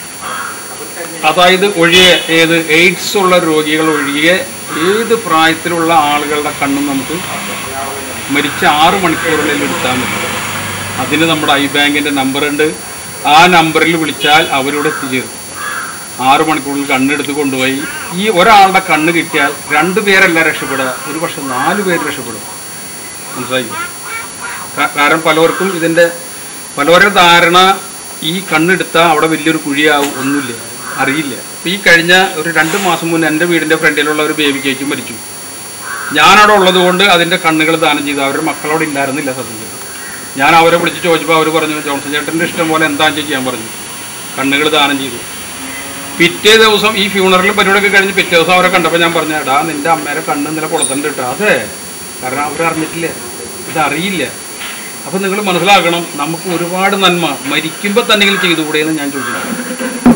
അതായത് ഒഴികെ ഏത് എയ്ഡ്സ് ഉള്ള രോഗികൾ ഒഴികെ ഏത് പ്രായത്തിലുള്ള ആളുകളുടെ കണ്ണും നമുക്ക് മരിച്ച ആറ് മണിക്കൂറിനുള്ളിൽ എടുത്താൽ മതി അതിന് നമ്മുടെ ഐ ബാങ്കിൻ്റെ നമ്പറുണ്ട് ആ നമ്പറിൽ വിളിച്ചാൽ അവരോട് എത്തിച്ചേരും ആറ് മണിക്കൂറിൽ കണ്ണെടുത്ത് കൊണ്ടുപോയി ഈ ഒരാളുടെ കണ്ണ് കിട്ടിയാൽ രണ്ട് പേരല്ല രക്ഷപ്പെടുക ഒരു പക്ഷെ നാല് പേര് രക്ഷപ്പെടും മനസ്സിലായി കാ- കാരണം പലർക്കും ഇതിൻ്റെ പലവരുടെ ധാരണ ഈ കണ്ണെടുത്താൽ അവിടെ വലിയൊരു കുഴിയാവും ഒന്നുമില്ല അറിയില്ല ഇപ്പം ഈ കഴിഞ്ഞ ഒരു രണ്ട് മാസം മുന്നേ എൻ്റെ വീടിൻ്റെ ഫ്രണ്ടിലുള്ള ഒരു ബേബി കേക്ക് മരിച്ചു ഞാനവിടെ ഉള്ളത് കൊണ്ട് അതിൻ്റെ കണ്ണുകൾ ദാനം ചെയ്തു അവരുടെ മക്കളവിടെ ഇല്ലായിരുന്നില്ല സത്യത്തിൽ ഞാൻ അവരെ വിളിച്ച് ചോദിച്ചപ്പോൾ അവർ പറഞ്ഞു ജോൺസൺ ചേട്ടൻ്റെ ഇഷ്ടം പോലെ എന്താ ചെയ്യാൻ പറഞ്ഞു കണ്ണുകൾ ദാനം ചെയ്തു പിറ്റേ ദിവസം ഈ ഫ്യൂണറൽ പരിപാടിയൊക്കെ കഴിഞ്ഞ് പിറ്റേ ദിവസം അവരെ കണ്ടപ്പോൾ ഞാൻ പറഞ്ഞു എടാ നിന്റെ അമ്മേരെ കണ്ണ് ഇന്നലെ കൊടുത്തിട്ടുണ്ട് കേട്ടോ അതെ കാരണം അവർ അറിഞ്ഞിട്ടില്ല ഇതറിയില്ല അപ്പം നിങ്ങൾ മനസ്സിലാക്കണം നമുക്ക് ഒരുപാട് നന്മ മരിക്കുമ്പോൾ തന്നെ ചെയ്തുകൂടെ എന്ന് ഞാൻ ചോദിക്കുന്നു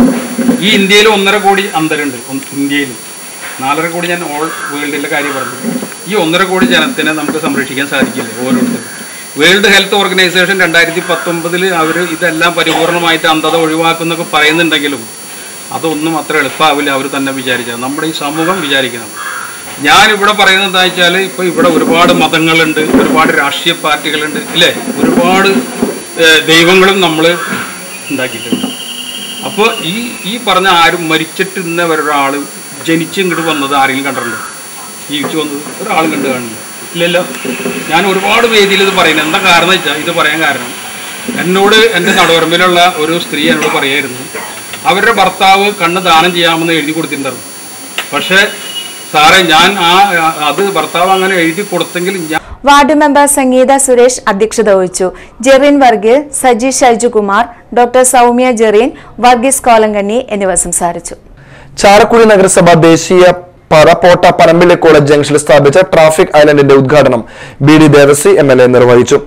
ഈ ഇന്ത്യയിൽ ഒന്നര കോടി അന്തരുണ്ട് ഒന്ന് ഇന്ത്യയിൽ നാലര കോടി ഞാൻ ഓൾ വേൾഡിലെ കാര്യം പറഞ്ഞു ഈ ഒന്നര കോടി ജനത്തിനെ നമുക്ക് സംരക്ഷിക്കാൻ സാധിക്കില്ല ഓരോരുത്തരും വേൾഡ് ഹെൽത്ത് ഓർഗനൈസേഷൻ രണ്ടായിരത്തി പത്തൊമ്പതിൽ അവർ ഇതെല്ലാം പരിപൂർണമായിട്ട് അന്ധത ഒഴിവാക്കുന്നൊക്കെ പറയുന്നുണ്ടെങ്കിലും അതൊന്നും അത്ര എളുപ്പമാവില്ല അവർ തന്നെ വിചാരിച്ചാൽ നമ്മുടെ ഈ സമൂഹം വിചാരിക്കണം ഞാൻ ഇവിടെ പറയുന്നത് എന്താ വെച്ചാൽ ഇപ്പോൾ ഇവിടെ ഒരുപാട് മതങ്ങളുണ്ട് ഒരുപാട് രാഷ്ട്രീയ പാർട്ടികളുണ്ട് ഇല്ലേ ഒരുപാട് ഏഹ്, ദൈവങ്ങളും നമ്മൾ ഉണ്ടാക്കിയിട്ടുണ്ട് അപ്പോൾ ഈ ഈ പറഞ്ഞ ആരും മരിച്ചിട്ട് ഇന്ന ഒരാൾ ജനിച്ച് ഇങ്ങോട്ട് വന്നത് ആരെങ്കിലും കണ്ടിട്ടുണ്ടോ ജീവിച്ചു വന്നത് ഒരാളും കണ്ടു കാണില്ല ഇല്ലല്ലോ ഞാൻ ഒരുപാട് വേദിയിൽ ഇത് പറയുന്നത് എന്താ കാരണം വെച്ചാൽ ഇത് പറയാൻ കാരണം എന്നോട് എൻ്റെ നടുവരമ്പിലുള്ള ഒരു സ്ത്രീ എന്നോട് പറയായിരുന്നു അവരുടെ ഭർത്താവ് കണ്ണ് ദാനം ചെയ്യാമെന്ന് എഴുതി കൊടുത്തിട്ടുണ്ടായിരുന്നു പക്ഷേ സാറേ ഞാൻ ആ അത് ഭർത്താവ് അങ്ങനെ എഴുതി കൊടുത്തെങ്കിൽ ഞാൻ വാർഡ് മെമ്പർ സംഗീത സുരേഷ് അധ്യക്ഷത വഹിച്ചു ജെറിൻ വർഗീസ് സജി ഷൈജുകുമാർ ഡോക്ടർ സൗമ്യ ജെറിൻ വർഗീസ് കോലങ്കണ്ണി എന്നിവർ സംസാരിച്ചു ചാലക്കുടി നഗരസഭ ദേശീയ പറപ്പോട്ട പനമ്പിള്ളി കോളേജ് ജംഗ്ഷനിൽ സ്ഥാപിച്ച ട്രാഫിക് ഐലൻഡിന്റെ ഉദ്ഘാടനം B D Devasi M L A നിർവഹിച്ചു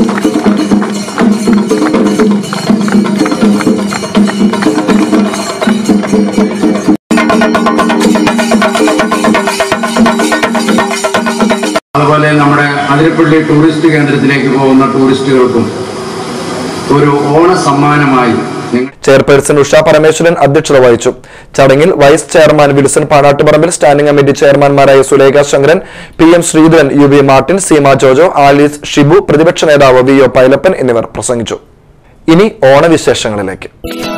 അതുപോലെ നമ്മുടെ അതിരപ്പള്ളി ടൂറിസ്റ്റ് കേന്ദ്രത്തിലേക്ക് പോകുന്ന ടൂറിസ്റ്റുകൾക്കും ഒരു ഓണ സമ്മാനമായി നിങ്ങൾ ചെയർപേഴ്സൺ ഉഷ പരമേശ്വരൻ അധ്യക്ഷത വഹിച്ചു ചടങ്ങിൽ vice chairman Wilson Panattuparambil standing committee ചെയർമാൻമാരായ Sulekha Sankaran P M Sreedharan U V Martin Seema Jojo Alice Shibu പ്രതിപക്ഷ നേതാവ് വി ഒ പൈലപ്പൻ എന്നിവർ പ്രസംഗിച്ചു ഇനി ഓണവിശേഷങ്ങളിലേക്ക്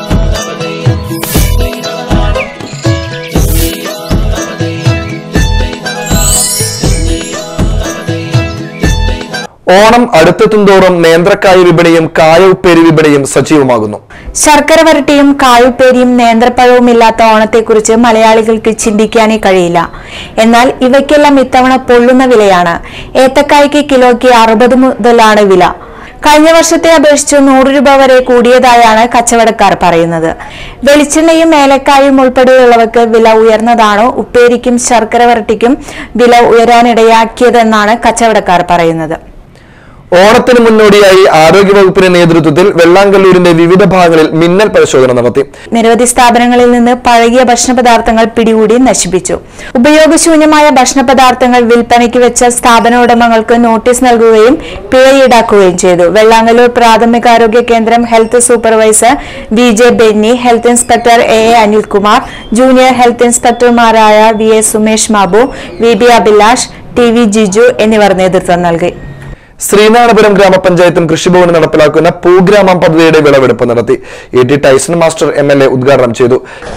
ഓണം അടുത്തെത്തും തോറും നേന്ത്രക്കായ വിപണിയും കായ ഉപ്പേരി വിപണിയും സജീവമാകുന്നു ശർക്കര വരട്ടിയും കായുപ്പേരിയും നേന്ത്രപ്പഴവും ഇല്ലാത്ത ഓണത്തെക്കുറിച്ച് മലയാളികൾക്ക് ചിന്തിക്കാനേ കഴിയില്ല എന്നാൽ ഇവയ്ക്കെല്ലാം ഇത്തവണ പൊള്ളുന്ന വിലയാണ് ഏത്തക്കായ്ക്ക് കിലോയ്ക്ക് അറുപത് മുതലാണ് വില കഴിഞ്ഞ വർഷത്തെ അപേക്ഷിച്ച് നൂറ് രൂപ വരെ കൂടിയതായാണ് കച്ചവടക്കാർ പറയുന്നത് വെളിച്ചെണ്ണയും ഏലക്കായും ഉൾപ്പെടെയുള്ളവർക്ക് വില ഉയർന്നതാണോ ഉപ്പേരിക്കും ശർക്കര വരട്ടിക്കും വില ഉയരാനിടയാക്കിയതെന്നാണ് കച്ചവടക്കാർ പറയുന്നത് ഓണത്തിന് മുന്നോടിയായി ആരോഗ്യവകുപ്പിന്റെ നേതൃത്വത്തിൽ വെള്ളാങ്കല്ലൂരിന്റെ വിവിധ ഭാഗങ്ങളിൽ മിന്നൽ പരിശോധന നടത്തി നിരവധി സ്ഥാപനങ്ങളിൽ നിന്ന് പഴകിയ ഭക്ഷണപദാർത്ഥങ്ങൾ പിടികൂടി നശിപ്പിച്ചു ഉപയോഗശൂന്യമായ ഭക്ഷണപദാർത്ഥങ്ങൾ വിൽപ്പനയ്ക്ക് വെച്ച സ്ഥാപന ഉടമകൾക്ക് നോട്ടീസ് നൽകുകയും പിഴ ഈടാക്കുകയും ചെയ്തു വെള്ളാങ്കല്ലൂർ പ്രാഥമികാരോഗ്യ കേന്ദ്രം health supervisor V J Benny health inspector A A Anilkumar junior health ഇൻസ്പെക്ടർമാരായ V S Sumesh Babu V B Abhilash T V Jiju എന്നിവർ നേതൃത്വം നൽകി ശ്രീനാരായണപുരം ഗ്രാമപഞ്ചായത്തും കൃഷിഭവനും നടപ്പിലാക്കുന്ന പൂഗ്രാമം പദ്ധതിയുടെ വിളവെടുപ്പ് നടത്തി A T Tyson master M L A ഉദ്ഘാടനം ചെയ്തു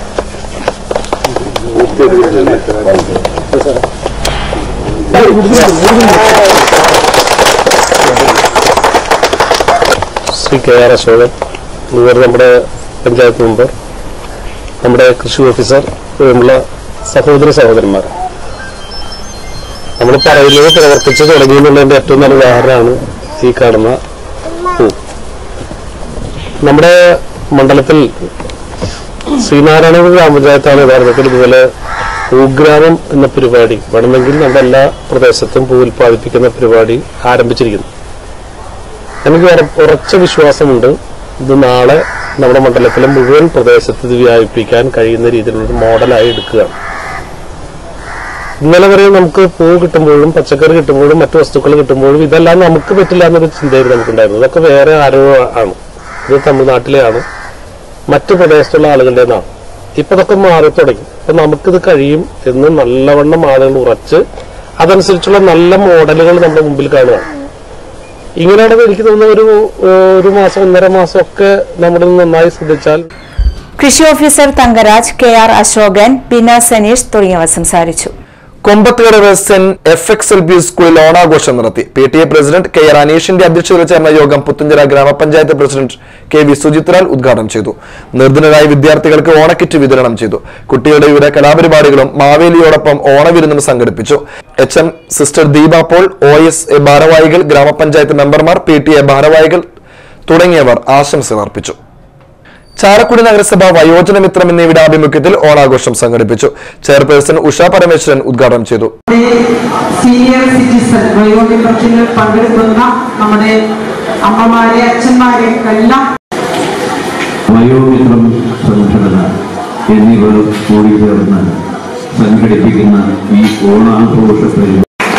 ശ്രീ കെ ആർ അശോകൻ ഇവർ നമ്മുടെ പഞ്ചായത്ത് മെമ്പർ നമ്മുടെ കൃഷി ഓഫീസർ ഇവരുള്ള സഹോദര സഹോദരന്മാർ നമ്മൾ പറയുന്നത് പ്രവർത്തിച്ചു തുടങ്ങി എന്നുള്ളതിന്റെ ഏറ്റവും നല്ല ഉദാഹരണമാണ് ഈ കാണുന്ന പൂ നമ്മുടെ മണ്ഡലത്തിൽ ശ്രീനാരായണപുരം ഗ്രാമപഞ്ചായത്താണ് യഥാർത്ഥത്തിൽ ഇതുപോലെ പൂഗ്രാമം എന്ന പരിപാടി വേണമെങ്കിൽ നമ്മുടെ എല്ലാ പ്രദേശത്തും പൂ ഉൽപ്പാദിപ്പിക്കുന്ന പരിപാടി ആരംഭിച്ചിരിക്കുന്നു എനിക്ക് ഉറ- ഉറച്ച വിശ്വാസമുണ്ട് ഇത് നാളെ നമ്മുടെ മണ്ഡലത്തിലെ മുഴുവൻ പ്രദേശത്ത് ഇത് വ്യാപിപ്പിക്കാൻ കഴിയുന്ന രീതിയിലുള്ള ഒരു മോഡലായി എടുക്കുകയാണ് ഇന്നലെ വരെ നമുക്ക് പൂ കിട്ടുമ്പോഴും പച്ചക്കറി കിട്ടുമ്പോഴും മറ്റു വസ്തുക്കൾ കിട്ടുമ്പോഴും ഇതെല്ലാം നമുക്ക് പറ്റില്ല എന്നൊരു ചിന്തയായിരുന്നു നമുക്കുണ്ടായിരുന്നു ഇതൊക്കെ വേറെ ആരോ ആണ് ഇത് തമിഴ്നാട്ടിലെയാണ് മറ്റു പ്രദേശത്തുള്ള ആളുകളുടേതാണ് ഇപ്പൊ ഇതൊക്കെ മാറി തുടങ്ങി അപ്പൊ നമുക്കിത് കഴിയും എന്ന് നല്ലവണ്ണം ആളുകൾ ഉറച്ച് അതനുസരിച്ചുള്ള നല്ല മോഡലുകൾ നമ്മുടെ മുമ്പിൽ കാണുകയാണ് ഇങ്ങനെയാണെങ്കിൽ എനിക്ക് തോന്നുന്നു ഒരു ഏഹ്, ഒരു മാസം ഒന്നര മാസം ഒക്കെ നമ്മൾ നന്നായി ശ്രദ്ധിച്ചാൽ കൃഷി officer Thangaraj K R Asokan Bina Saneesh തുടങ്ങിയവർ സംസാരിച്ചു Kombathukadavu saint F X L P സ്കൂളിൽ ഓണാഘോഷം നടത്തി P T A president K R അനീഷിന്റെ അധ്യക്ഷതയിൽ ചേർന്ന യോഗം പുത്തഞ്ചിറ ഗ്രാമപഞ്ചായത്ത് പ്രസിഡന്റ് കെ വി സുജിത്ലാൽ ഉദ്ഘാടനം ചെയ്തു നിർധനരായ വിദ്യാർത്ഥികൾക്ക് ഓണക്കിറ്റ് വിതരണം ചെയ്തു കുട്ടികളുടെ വിവിധ കലാപരിപാടികളും മാവേലിയോടൊപ്പം ഓണവിരുന്നും സംഘടിപ്പിച്ചു H M sister Deepa Paul O S A ഭാരവാഹികൾ ഗ്രാമപഞ്ചായത്ത് മെമ്പർമാർ പി ടി എ ഭാരവാഹികൾ തുടങ്ങിയവർ ആശംസകൾ അർപ്പിച്ചു ചാലക്കുടി നഗരസഭ വയോജനമിത്രം എന്നിവയുടെ ആഭിമുഖ്യത്തിൽ ഓണാഘോഷം സംഘടിപ്പിച്ചു ചെയർപേഴ്സൺ ഉഷ പരമേശ്വരൻ ഉദ്ഘാടനം ചെയ്തു സീനിയർ സിറ്റിസൺ വയോമിത്രത്തിൽ പങ്കെടുക്കുന്ന നമ്മുടെ അമ്മമാരെ അച്ഛന്മാരെ എല്ലാം വയോമിത്രം സംഘടന എന്നിവർ കൂടിച്ചേർന്ന് സംഘടിപ്പിക്കുന്ന ഈ ഓണാഘോഷ പരിപാടി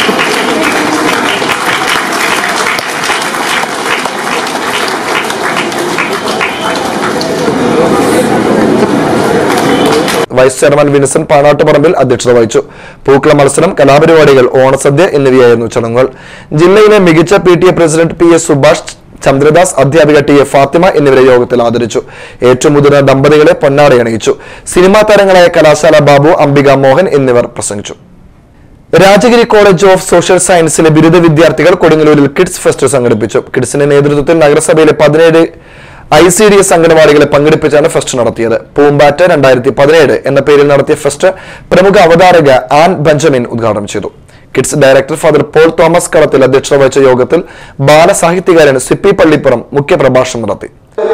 വൈസ് ചെയർമാൻ വിൻസെന്റ് പാണാട്ടുപറമ്പിൽ അധ്യക്ഷത വഹിച്ചു പൂക്കള മത്സരം കലാപരിപാടികൾ ഓണസദ്യ എന്നിവയായിരുന്നു ചടങ്ങുകൾ ജില്ലയിലെ മികച്ച P T A president P S Subhash Chandradas അധ്യാപിക ടി എ ഫാത്തിമ എന്നിവരെ യോഗത്തിൽ ആദരിച്ചു ഏറ്റവും മുതിർന്ന ദമ്പതികളെ പൊന്നാടയണിയിച്ചു സിനിമാ താരങ്ങളായ കലാശാല ബാബു അംബിക മോഹൻ എന്നിവർ പ്രസംഗിച്ചു രാജഗിരി കോളേജ് ഓഫ് സോഷ്യൽ സയൻസിലെ ബിരുദ വിദ്യാർത്ഥികൾ കൊടുങ്ങല്ലൂരിൽ കിഡ്സ് ഫെസ്റ്റ് സംഘടിപ്പിച്ചു കിഡ്സിന്റെ നേതൃത്വത്തിൽ നഗരസഭയിലെ പതിനേഴ് ഐ സി ഡി എസ് അംഗനവാടികളെ പങ്കെടുപ്പിച്ചാണ് ഫെസ്റ്റ് നടത്തിയത് പൂമ്പാറ്റ രണ്ടായിരത്തി പതിനേഴ് എന്ന പേരിൽ നടത്തിയ ഫെസ്റ്റ് പ്രമുഖ അവതാരക ആൻ ബെഞ്ചമിൻ ഉദ്ഘാടനം ചെയ്തു Kids director father Paul Thomas Kalathil അധ്യക്ഷത വഹിച്ച യോഗത്തിൽ ബാലസാഹിത്യകാരൻ സിപ്പി പള്ളിപ്പുറം മുഖ്യപ്രഭാഷണം നടത്തി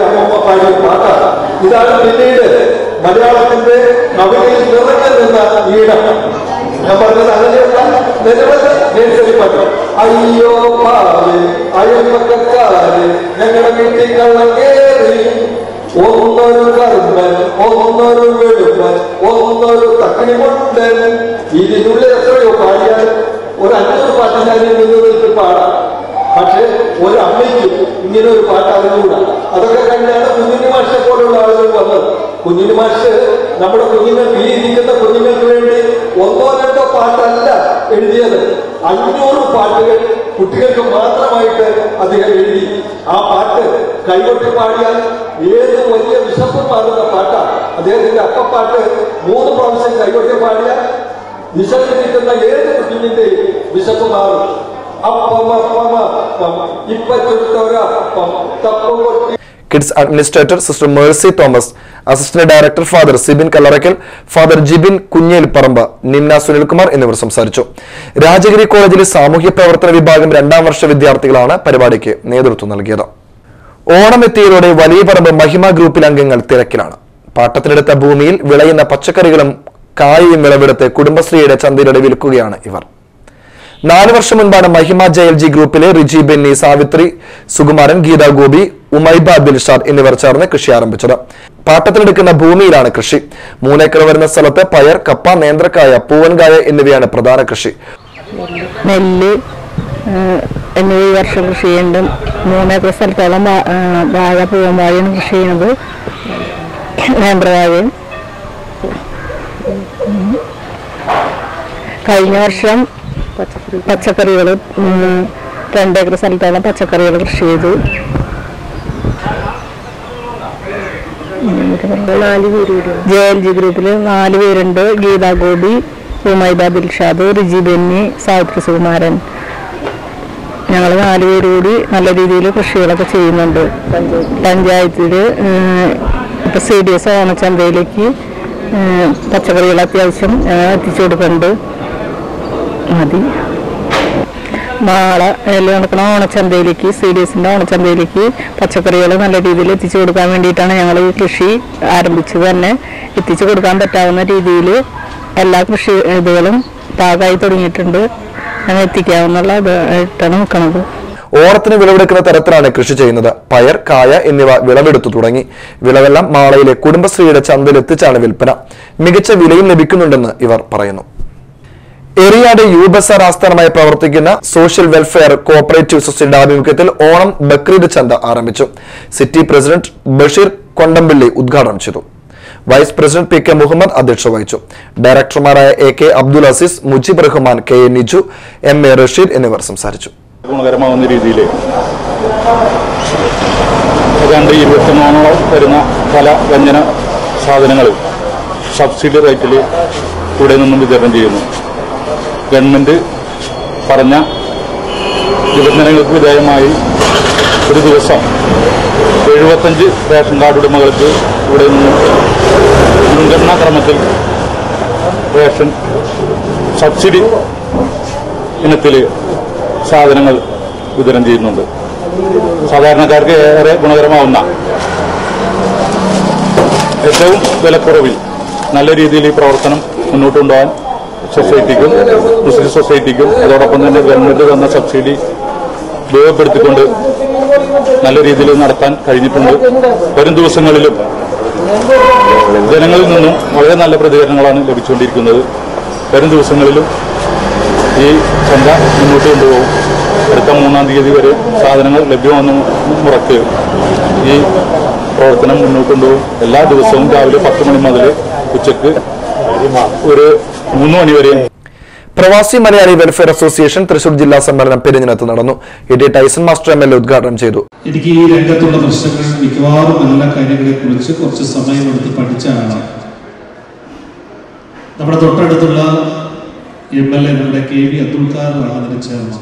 ഇതാണ് പിന്നീട് മലയാളത്തിന്റെ കവിതയിൽ നിറഞ്ഞു നിന്ന ഈടം ഞാൻ പറഞ്ഞത് അങ്ങനെയല്ല നിരവധി നേഴ്സറി പാട്ട് അയ്യോ പാല് അയൽപ്പക്കാര് ഞങ്ങളുടെ വീട്ടിൽ കള്ളം കേറി ഒന്നൊരു കറുമ്പൻ ഒന്നൊരു വെളുപ്പൻ ഒന്നൊരു തക്കിണിമുണ്ടൻ ഇതിനുള്ളിൽ എത്രയോ പാടിയാൽ ഒരു അഞ്ഞൂറ് പാട്ട് ഞാൻ നിന്ന് നിൽക്ക് പാടാം പക്ഷെ ഒരു അമ്മയ്ക്ക് ഇങ്ങനെ ഒരു പാട്ട് അറിഞ്ഞുകൂടാ അതൊക്കെ കണ്ടാണ് കുഞ്ഞിന് മാഷെ പോലുള്ള ആളുകൾ വന്നത് കുഞ്ഞിന് മാഷ് നമ്മുടെ കുഞ്ഞുങ്ങൾ ഈ ഇരിക്കുന്ന കുഞ്ഞുങ്ങൾക്ക് വേണ്ടി ഒന്നോ രണ്ടോ പാട്ടല്ല എഴുതിയത് അഞ്ഞൂറ് പാട്ടുകൾ കുട്ടികൾക്ക് മാത്രമായിട്ട് അദ്ദേഹം എഴുതി ആ പാട്ട് കൈകൊട്ടി പാടിയാൽ ഏത് വലിയ വിശപ്പ് മാറുന്ന പാട്ടാണ് അദ്ദേഹത്തിന്റെ അപ്പപ്പാട്ട് മൂന്ന് പ്രാവശ്യം കൈകൊട്ടി പാടിയാൽ വിശപ്പിരിക്കുന്ന ഏത് കുഞ്ഞിന്റെയും വിശപ്പ് മാറും അപ്പം അപ്പം അപ്പം ഇപ്പൊ ചുട്ടൊരപ്പം തപ്പം കൊട്ടി Kids administrator sister Mercy Thomas assistant director father Sibin Kallarakkal father Jibin Kunjelparambu Nimna Sunilkumar എന്നിവർ സംസാരിച്ചു രാജഗിരി കോളേജിലെ സാമൂഹ്യ പ്രവർത്തന വിഭാഗം രണ്ടാം വർഷ വിദ്യാർത്ഥികളാണ് പരിപാടിക്ക് നേതൃത്വം നൽകിയത് ഓണമെത്തിയതോടെ വലിയ പറമ്പ് മഹിമ ഗ്രൂപ്പിൽ അംഗങ്ങൾ തിരക്കിലാണ് പാട്ടത്തിനെടുത്ത ഭൂമിയിൽ വിളയുന്ന പച്ചക്കറികളും കായയും വിളവെടുത്ത് കുടുംബശ്രീയുടെ ചന്തയിലൂടെ വിൽക്കുകയാണ് ഇവർ നാല് വർഷം മുൻപാണ് മഹിമ ജയൽ ജി ഗ്രൂപ്പിലെ റിജി ബെന്നി സാവിത്രി സുകുമാരൻ ഗീത ഗോപി ഉമൈബ ദിൽഷാദ് എന്നിവർ ചേർന്ന് കൃഷി ആരംഭിച്ചത് പാട്ടത്തിനെടുക്കുന്ന ഭൂമിയിലാണ് കൃഷി മൂന്നേക്കർ വരുന്ന സ്ഥലത്ത് പയർ കപ്പ നേന്ത്രക്കായ പൂവൻകായ എന്നിവയാണ് പ്രധാന കൃഷി നെല്ല് ഏഹ്, എന്നിവ ഈ വർഷം കൃഷി ചെയ്യുന്നുണ്ട് മൂന്നേക്കർ സ്ഥലത്തോളം വാ- ഏഹ്, വാഴ പൂവൻ വാഴയാണ് കൃഷി ചെയ്യുന്നത് നേന്ത്രവാഴയും ഉം. കഴിഞ്ഞ വർഷം പച്ചക്കറികൾ രണ്ടേക്കർ സ്ഥലത്തോളം പച്ചക്കറികൾ കൃഷി ചെയ്തു ജെ എൽ ജി ഗ്രൂപ്പിൽ നാല് പേരുണ്ട് ഗീതാ ഗോപി ഉമൈബ ദിൽഷാദ് റിജി ബെന്നി സാവിത്രി സുകുമാരൻ ഞങ്ങൾ നാല് പേര് കൂടി നല്ല രീതിയിൽ കൃഷികളൊക്കെ ചെയ്യുന്നുണ്ട് പഞ്ചായത്തിൽ ഇപ്പൊ സി ഡി എസ് ഓണച്ചന്തയിലേക്ക് ഏഹ്, പച്ചക്കറികൾ അത്യാവശ്യം ഞങ്ങൾ എത്തിച്ചു കൊടുക്കുന്നുണ്ട് മതി നാളെ എല്ലാം നടക്കുന്ന ഓണച്ചന്തയിലേക്ക് സി ഡി എസിന്റെ ഓണച്ചന്തയിലേക്ക് പച്ചക്കറികൾ നല്ല രീതിയിൽ എത്തിച്ചു കൊടുക്കാൻ വേണ്ടിയിട്ടാണ് ഞങ്ങൾ ഈ കൃഷി ആരംഭിച്ചത് തന്നെ എത്തിച്ചു കൊടുക്കാൻ പറ്റാവുന്ന രീതിയിൽ എല്ലാ കൃഷി ഇതുകളും പാകമായി തുടങ്ങിയിട്ടുണ്ട് ഞങ്ങൾ എത്തിക്കാവുന്നുള്ള ഇതായിട്ടാണ് നിൽക്കുന്നത് ഓണത്തിന് വിളവെടുക്കുന്ന തരത്തിലാണ് കൃഷി ചെയ്യുന്നത് പയർ കായ എന്നിവ വിളവെടുത്തു തുടങ്ങി വിളവെല്ലാം മാളയിലെ കുടുംബശ്രീയുടെ ചന്തയിൽ എത്തിച്ചാണ് വിൽപ്പന മികച്ച വിലയും ലഭിക്കുന്നുണ്ടെന്ന് ഇവർ പറയുന്നു എറിയാട് യു ബസാർ ആസ്ഥാനമായി പ്രവർത്തിക്കുന്ന സോഷ്യൽ വെൽഫെയർ കോഓപ്പറേറ്റീവ് സൊസൈറ്റിയുടെ ആഭിമുഖ്യത്തിൽ ഓണം ബക്രീദ് ചന്ത ആരംഭിച്ചു സിറ്റി പ്രസിഡന്റ് ബഷീർ കൊണ്ടമ്പിള്ളി ഉദ്ഘാടനം ചെയ്തു vice president P K Muhammad അധ്യക്ഷത വഹിച്ചു ഡയറക്ടർമാരായ A K Abdul Azeez Mujeeb Rahman K A Niju M A Rasheed എന്നിവർ സംസാരിച്ചു ഗുണകരമാവുന്ന രീതിയിൽ ഏതാണ്ട് ഇരുപത്തിമൂന്നോളം വരുന്ന പല വ്യഞ്ജന സാധനങ്ങൾ സബ്സിഡി റേറ്റിൽ ഇവിടെ നിന്നും വിതരണം ചെയ്യുന്നു ഗവൺമെന്റ് പറഞ്ഞ നിബന്ധനകൾക്ക് വിധേയമായി ഒരു ദിവസം എഴുപത്തഞ്ച് റേഷൻ കാർഡ് ഉടമകൾക്ക് ഇവിടെ നിന്നും മുൻഗണനാ ക്രമത്തിൽ റേഷൻ സബ്സിഡി ഇനത്തിൽ സാധനങ്ങൾ വിതരണം ചെയ്യുന്നുണ്ട് സാധാരണക്കാർക്ക് ഏറെ ഗുണകരമാവുന്ന ഏറ്റവും വിലക്കുറവിൽ നല്ല രീതിയിൽ ഈ പ്രവർത്തനം മുന്നോട്ട് കൊണ്ടുപോകാൻ സൊസൈറ്റിക്കും മുസ്ലിം സൊസൈറ്റിക്കും അതോടൊപ്പം തന്നെ ഗവൺമെന്റ് തന്ന സബ്സിഡി ഉപയോഗപ്പെടുത്തിക്കൊണ്ട് നല്ല രീതിയിൽ നടത്താൻ കഴിഞ്ഞിട്ടുണ്ട് വരും ദിവസങ്ങളിലും ജനങ്ങളിൽ നിന്നും വളരെ നല്ല പ്രതികരണങ്ങളാണ് ലഭിച്ചുകൊണ്ടിരിക്കുന്നത് വരും ദിവസങ്ങളിലും ഈ ചന്ത മുന്നോട്ട് കൊണ്ടുപോകും അടുത്ത മൂന്നാം തീയതി വരെ സാധനങ്ങൾ ലഭ്യമാകുന്ന മുറക്ക് ഈ പ്രവർത്തനം മുന്നോട്ട് കൊണ്ടുപോകും എല്ലാ ദിവസവും രാവിലെ പത്ത് മണി മുതൽ ഉച്ചക്ക് ഒരു മൂന്ന് മണി വരെ പ്രവാസി മലയാളി വെൽഫെയർ അസോസിയേഷൻ തൃശൂർ ജില്ലാ സമ്മേളനം പെരിഞ്ഞിനത്ത് നടന്നു E T Tyson master M L A ഉദ്ഘാടനം ചെയ്തു എനിക്ക് ഈ രംഗത്തുള്ള പ്രശ്നങ്ങൾ മിക്കവാറും എല്ലാ കാര്യങ്ങളെ കുറിച്ച് കുറച്ച് സമയമെടുത്ത് പഠിച്ച ആളാണ് നമ്മുടെ തൊട്ടടുത്തുള്ള എം എൽ എ നമ്മുടെ കെ വി അബ്ദുൽ ഖാദറാണ് അതിന് ചേർന്നത്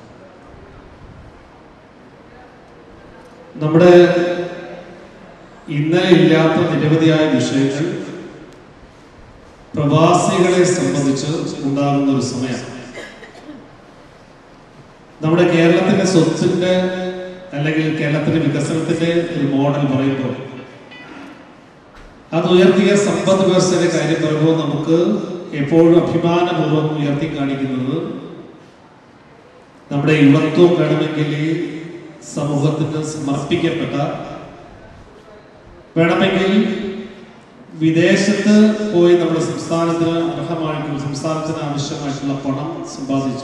നമ്മുടെ ഇന്നലെ ഇല്ലാത്ത നിരവധിയായ വിഷയങ്ങൾ പ്രവാസികളെ സംബന്ധിച്ച് ഉണ്ടാകുന്ന ഒരു സമയം നമ്മുടെ കേരളത്തിന്റെ സ്വത്തിന്റെ അല്ലെങ്കിൽ കേരളത്തിന്റെ വികസനത്തിന്റെ ഒരു മോഡൽ പറയുമ്പോൾ അത് ഉയർത്തിയ സമ്പദ് വ്യവസ്ഥയുടെ കാര്യം പറയുമ്പോൾ നമുക്ക് എപ്പോഴും അഭിമാനപൂർവ്വം ഉയർത്തി കാണിക്കുന്നത് നമ്മുടെ യുവത്വം വേണമെങ്കിൽ ഈ സമൂഹത്തിന് സമർപ്പിക്കപ്പെട്ട വേണമെങ്കിൽ വിദേശത്ത് പോയി നമ്മുടെ സംസ്ഥാനത്തിന് അർഹമായിട്ടുള്ള സംസ്ഥാനത്തിന് ആവശ്യമായിട്ടുള്ള പണം സമ്പാദിച്ച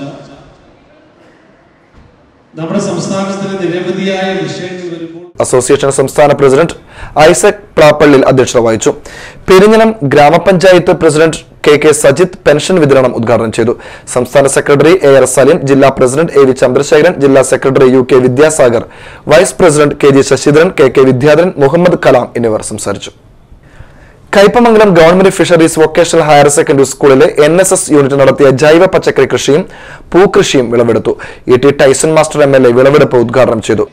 നമ്മുടെ സംസ്ഥാനത്തിന് നിരവധിയായ വിഷയങ്ങൾ വരുമ്പോൾ അസോസിയേഷൻ സംസ്ഥാന പ്രസിഡന്റ് ഐസക് പ്ലാപ്പള്ളിൽ അധ്യക്ഷത വഹിച്ചു പെരിഞ്ഞനം ഗ്രാമപഞ്ചായത്ത് president K K Sajith pension വിതരണം ഉദ്ഘാടനം ചെയ്തു സംസ്ഥാന സെക്രട്ടറി എ ആർ സലീം ജില്ലാ പ്രസിഡന്റ് എ വി ചന്ദ്രശേഖരൻ ജില്ലാ secretary U K Vidyasagar vice president K G Sasidharan K K Vidyadharan Muhammad Kalam എന്നിവർ സംസാരിച്ചു Kaipamangalam government fisheries vocational higher secondary സ്കൂളിലെ എൻ എസ് എസ് യൂണിറ്റ് നടത്തിയ ജൈവ പച്ചക്കറി കൃഷിയും പൂക്കൃഷിയും വിളവെടുത്തു E T Tyson master M L A വിളവെടുപ്പ് ഉദ്ഘാടനം ചെയ്തു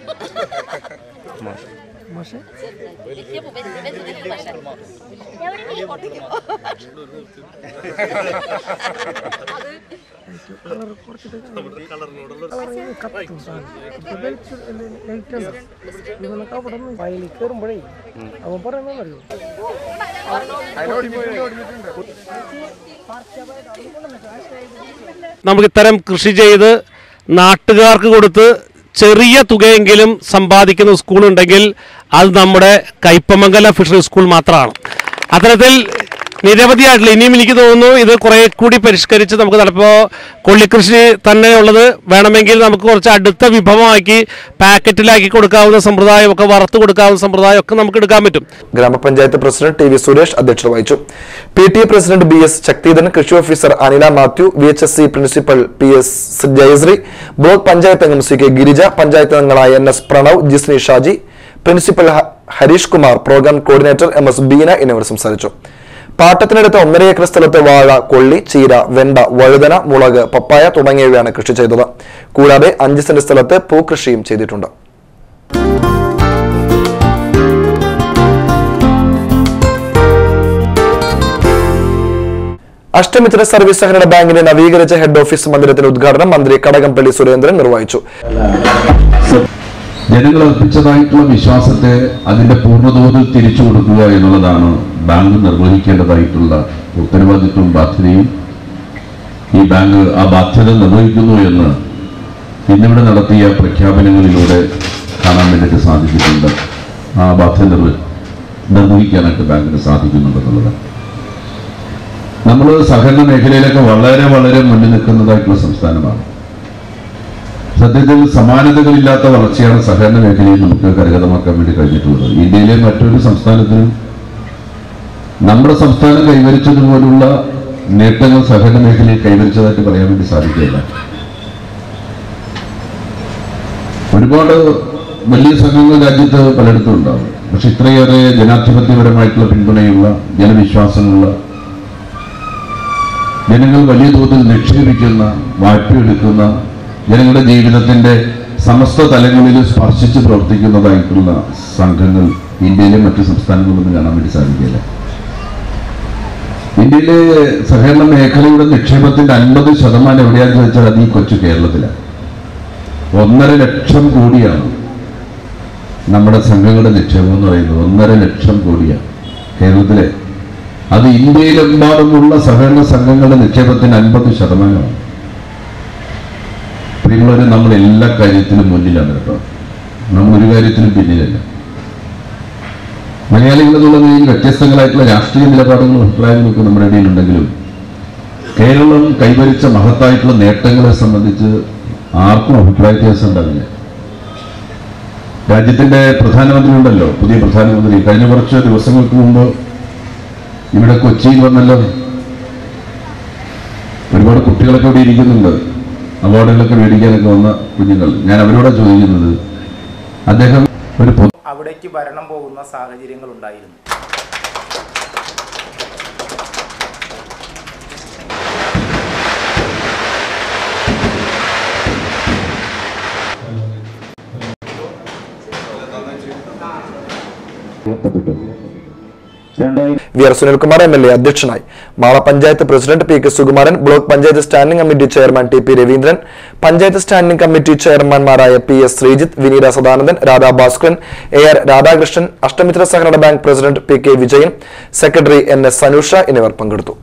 കയറുമ്പോഴേ അവൻ പറയുന്നറിയോ നമുക്ക് ഇത്തരം കൃഷി ചെയ്ത് നാട്ടുകാർക്ക് കൊടുത്ത് ചെറിയ തുകയെങ്കിലും സമ്പാദിക്കുന്ന സ്കൂളുണ്ടെങ്കിൽ അത് നമ്മുടെ കയ്പമംഗല ഫിഷറി സ്കൂൾ മാത്രമാണ് അത്തരത്തിൽ നിരവധിയായിട്ടുള്ള ഇനിയും എനിക്ക് തോന്നുന്നു ഇത് കുറെ കൂടി പരിഷ്കരിച്ച് നമുക്ക് ചിലപ്പോൾ കൊള്ളിക്കൃഷി തന്നെയുള്ളത് വേണമെങ്കിൽ നമുക്ക് കുറച്ച് അടുത്ത വിഭവമാക്കി പാക്കറ്റിലാക്കി കൊടുക്കാവുന്ന സമ്പ്രദായമൊക്കെ വറുത്ത് കൊടുക്കാവുന്ന സമ്പ്രദായമൊക്കെ നമുക്ക് എടുക്കാൻ പറ്റും ഗ്രാമപഞ്ചായത്ത് പ്രസിഡന്റ് ടി വി സുരേഷ് അധ്യക്ഷത വഹിച്ചു P T A president B S Sakthidharan കൃഷി officer Anila Mathew V H S C principal P S Jayasree block panchayat അംഗം സി കെ ഗിരിജ പഞ്ചായത്ത് അംഗങ്ങളായ N S Pranav Jisni Shaji principal ഹ- Harish Kumar programme coordinator M S Beena എന്നിവർ സംസാരിച്ചു പാട്ടത്തിനടുത്ത ഒന്നര ഏക്കർ സ്ഥലത്ത് വാഴ കൊള്ളി ചീര വെണ്ട വഴുതന മുളക് പപ്പായ തുടങ്ങിയവയാണ് കൃഷി ചെയ്തത് കൂടാതെ അഞ്ച് സെന്റ് സ്ഥലത്ത് പൂക്കൃഷിയും ചെയ്തിട്ടുണ്ട് അഷ്ടമിത്ര സർവീസ് സഹകരണ ബാങ്കിന്റെ നവീകരിച്ച ഹെഡ് ഓഫീസ് മന്ദിരത്തിന്റെ ഉദ്ഘാടനം മന്ത്രി കടകംപള്ളി സുരേന്ദ്രൻ നിർവഹിച്ചു ജനങ്ങൾ അർപ്പിച്ചതായിട്ടുള്ള വിശ്വാസത്തെ അതിന്റെ പൂർണ്ണതോതിൽ തിരിച്ചു കൊടുക്കുക എന്നുള്ളതാണ് ബാങ്ക് നിർവഹിക്കേണ്ടതായിട്ടുള്ള ഉത്തരവാദിത്വവും ബാധ്യതയും ഈ ബാങ്ക് ആ ബാധ്യത നിർവഹിക്കുന്നു എന്ന് ഇന്നിവിടെ നടത്തിയ പ്രഖ്യാപനങ്ങളിലൂടെ കാണാൻ വേണ്ടിയിട്ട് സാധിച്ചിട്ടുണ്ട് ആ ബാധ്യത നിർവ- നിർവഹിക്കാനായിട്ട് ബാങ്കിന് സാധിക്കുന്നുണ്ടെന്നുള്ളത് നമ്മൾ സഹകരണ മേഖലയിലൊക്കെ വളരെ വളരെ മുന്നിൽ നിൽക്കുന്നതായിട്ടുള്ള സംസ്ഥാനമാണ് സത്യത്തിൽ സമാനതകളില്ലാത്ത വളർച്ചയാണ് സഹകരണ മേഖലയിൽ നമുക്ക് കരഗതമാക്കാൻ വേണ്ടി കഴിഞ്ഞിട്ടുള്ളത് ഇന്ത്യയിലെ മറ്റൊരു സംസ്ഥാനത്തിനും നമ്മുടെ സംസ്ഥാനം കൈവരിച്ചതുപോലുള്ള നേട്ടങ്ങൾ സഹകരണ മേഖലയിൽ കൈവരിച്ചതായിട്ട് പറയാൻ വേണ്ടി സാധിക്കില്ല ഒരുപാട് വലിയ സംഘങ്ങൾ രാജ്യത്ത് പലയിടത്തും ഉണ്ടാവും പക്ഷെ ഇത്രയേറെ ജനാധിപത്യപരമായിട്ടുള്ള പിന്തുണയുള്ള ജനവിശ്വാസമുള്ള ജനങ്ങൾ വലിയ തോതിൽ നിക്ഷേപിക്കുന്ന വായ്പയെടുക്കുന്ന ജനങ്ങളുടെ ജീവിതത്തിന്റെ സമസ്ത തലങ്ങളിലും സ്പർശിച്ച് പ്രവർത്തിക്കുന്നതായിട്ടുള്ള സംഘങ്ങൾ ഇന്ത്യയിലെ മറ്റു സംസ്ഥാനങ്ങളിലൊന്നും കാണാൻ വേണ്ടി സാധിക്കില്ല ഇന്ത്യയിലെ സഹകരണ മേഖലയുടെ നിക്ഷേപത്തിന്റെ അൻപത് ശതമാനം എവിടെയാണെന്ന് വെച്ചാൽ അത് ഈ കൊച്ചു കേരളത്തിലാണ് ഒന്നര ലക്ഷം കോടിയാണ് നമ്മുടെ സംഘങ്ങളുടെ നിക്ഷേപം എന്ന് പറയുന്നത് ഒന്നര ലക്ഷം കോടിയാണ് കേരളത്തിലെ അത് ഇന്ത്യയിലെമ്പാടുമുള്ള സഹകരണ സംഘങ്ങളുടെ നിക്ഷേപത്തിന് അൻപത് ശതമാനമാണ് പ്രിയമുള്ളവരെ നമ്മൾ എല്ലാ കാര്യത്തിലും മുന്നിലാണ് കേട്ടോ നമ്മൾ ഒരു കാര്യത്തിലും പിന്നിലല്ല മലയാളികൾ എന്നുള്ള നിലയിൽ വ്യത്യസ്തങ്ങളായിട്ടുള്ള രാഷ്ട്രീയ നിലപാടുകളും അഭിപ്രായങ്ങളും ഒക്കെ നമ്മുടെ ഇടയിലുണ്ടെങ്കിലും കേരളം കൈവരിച്ച മഹത്തായിട്ടുള്ള നേട്ടങ്ങളെ സംബന്ധിച്ച് ആർക്കും അഭിപ്രായ വ്യത്യാസം ഉണ്ടാവില്ല രാജ്യത്തിന്റെ പ്രധാനമന്ത്രി ഉണ്ടല്ലോ പുതിയ പ്രധാനമന്ത്രി കഴിഞ്ഞ കുറച്ച് ദിവസങ്ങൾക്ക് മുമ്പ് ഇവിടെ കൊച്ചിയിൽ വന്നല്ലോ ഒരുപാട് കുട്ടികളൊക്കെ ഇവിടെ ഇരിക്കുന്നുണ്ട് അവാർഡുകളൊക്കെ മേടിക്കാനൊക്കെ വന്ന കുഞ്ഞുങ്ങൾ ഞാൻ അവരോടാ ചോദിക്കുന്നത് അദ്ദേഹം ഒരു പൊതു അവിടേക്ക് ഭരണം പോകുന്ന സാഹചര്യങ്ങൾ ഉണ്ടായിരുന്നു V R Sunilkumar M L A അധ്യക്ഷനായി Mala panchayat president P K Sukumaran block panchayat standing committee chairman T P Raveendran panchayat standing committee ചെയർമാൻമാരായ P S Sreejith Vineetha Sadanandan Radha Bhaskaran A R Radhakrishnan Ashtamithra സഹകരണ bank president P K Vijayan secretary N S Sanoosha എന്നിവർ പങ്കെടുത്തു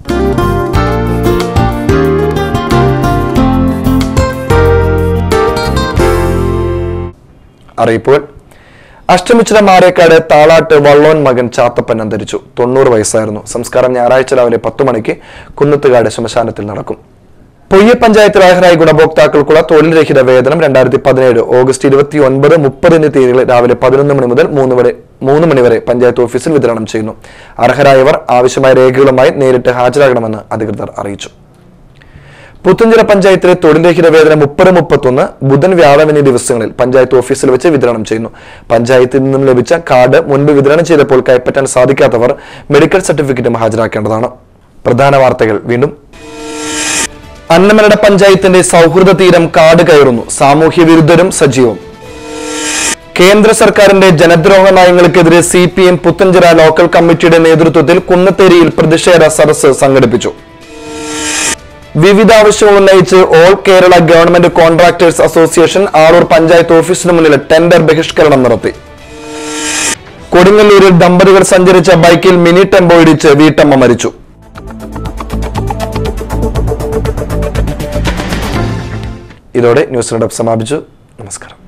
അറിയിപ്പുകൾ അഷ്ടമിച്ചിര മാരേക്കാട് താളാട്ട് വള്ളോൻ മകൻ ചാത്തപ്പൻ അന്തരിച്ചു തൊണ്ണൂറ് വയസ്സായിരുന്നു സംസ്കാരം ഞായറാഴ്ച രാവിലെ പത്ത് മണിക്ക് കുന്നത്തുകാട് ശ്മശാനത്തിൽ നടക്കും പൊയ്യ പഞ്ചായത്തിൽ അർഹരായ ഗുണഭോക്താക്കൾക്കുള്ള തൊഴിൽ രഹിത വേതനം രണ്ടായിരത്തി പതിനേഴ് ഓഗസ്റ്റ് ഇരുപത്തി ഒൻപത് മുപ്പത് എന്നീ തീയതികളിൽ രാവിലെ പതിനൊന്ന് മണി മുതൽ മൂന്ന് വരെ മൂന്ന് മണി വരെ പഞ്ചായത്ത് ഓഫീസിൽ വിതരണം ചെയ്യുന്നു അർഹരായവർ ആവശ്യമായ രേഖകളുമായി നേരിട്ട് ഹാജരാകണമെന്ന് അധികൃതർ അറിയിച്ചു പുത്തഞ്ചിറ പഞ്ചായത്തിലെ തൊഴിൽ രഹിത വേതനം മുപ്പത് മുപ്പത്തൊന്ന് ബുധൻ വ്യാഴം എന്നീ ദിവസങ്ങളിൽ പഞ്ചായത്ത് ഓഫീസിൽ വെച്ച് വിതരണം ചെയ്യുന്നു പഞ്ചായത്തിൽ നിന്നും ലഭിച്ച കാർഡ് മുൻപ് വിതരണം ചെയ്തപ്പോൾ കൈപ്പറ്റാൻ സാധിക്കാത്തവർ മെഡിക്കൽ സർട്ടിഫിക്കറ്റും ഹാജരാക്കേണ്ടതാണ് പ്രധാന വാർത്തകൾ വീണ്ടും അന്നമനട പഞ്ചായത്തിന്റെ സൗഹൃദ തീരം കാട് കയറുന്നു സാമൂഹ്യ വിരുദ്ധരും സജീവം കേന്ദ്ര സർക്കാരിന്റെ ജനദ്രോഹ നയങ്ങൾക്കെതിരെ C P M Puthenchira local കമ്മിറ്റിയുടെ നേതൃത്വത്തിൽ കുന്നത്തേരിയിൽ പ്രതിഷേധ സദസ്സ് സംഘടിപ്പിച്ചു വിവിധ ആവശ്യങ്ങൾ ഉന്നയിച്ച് all Kerala government contractors association Aloor panchayat ഓഫീസിന് മുന്നിൽ ടെൻഡർ ബഹിഷ്കരണം നടത്തി കൊടുങ്ങല്ലൂരിൽ ദമ്പതികൾ സഞ്ചരിച്ച ബൈക്കിൽ മിനി ടെമ്പോ ഇടിച്ച് വീട്ടമ്മ മരിച്ചു ഇതോടെ ന്യൂസ് റെഡപ്പ് സമാപിച്ചു നമസ്കാരം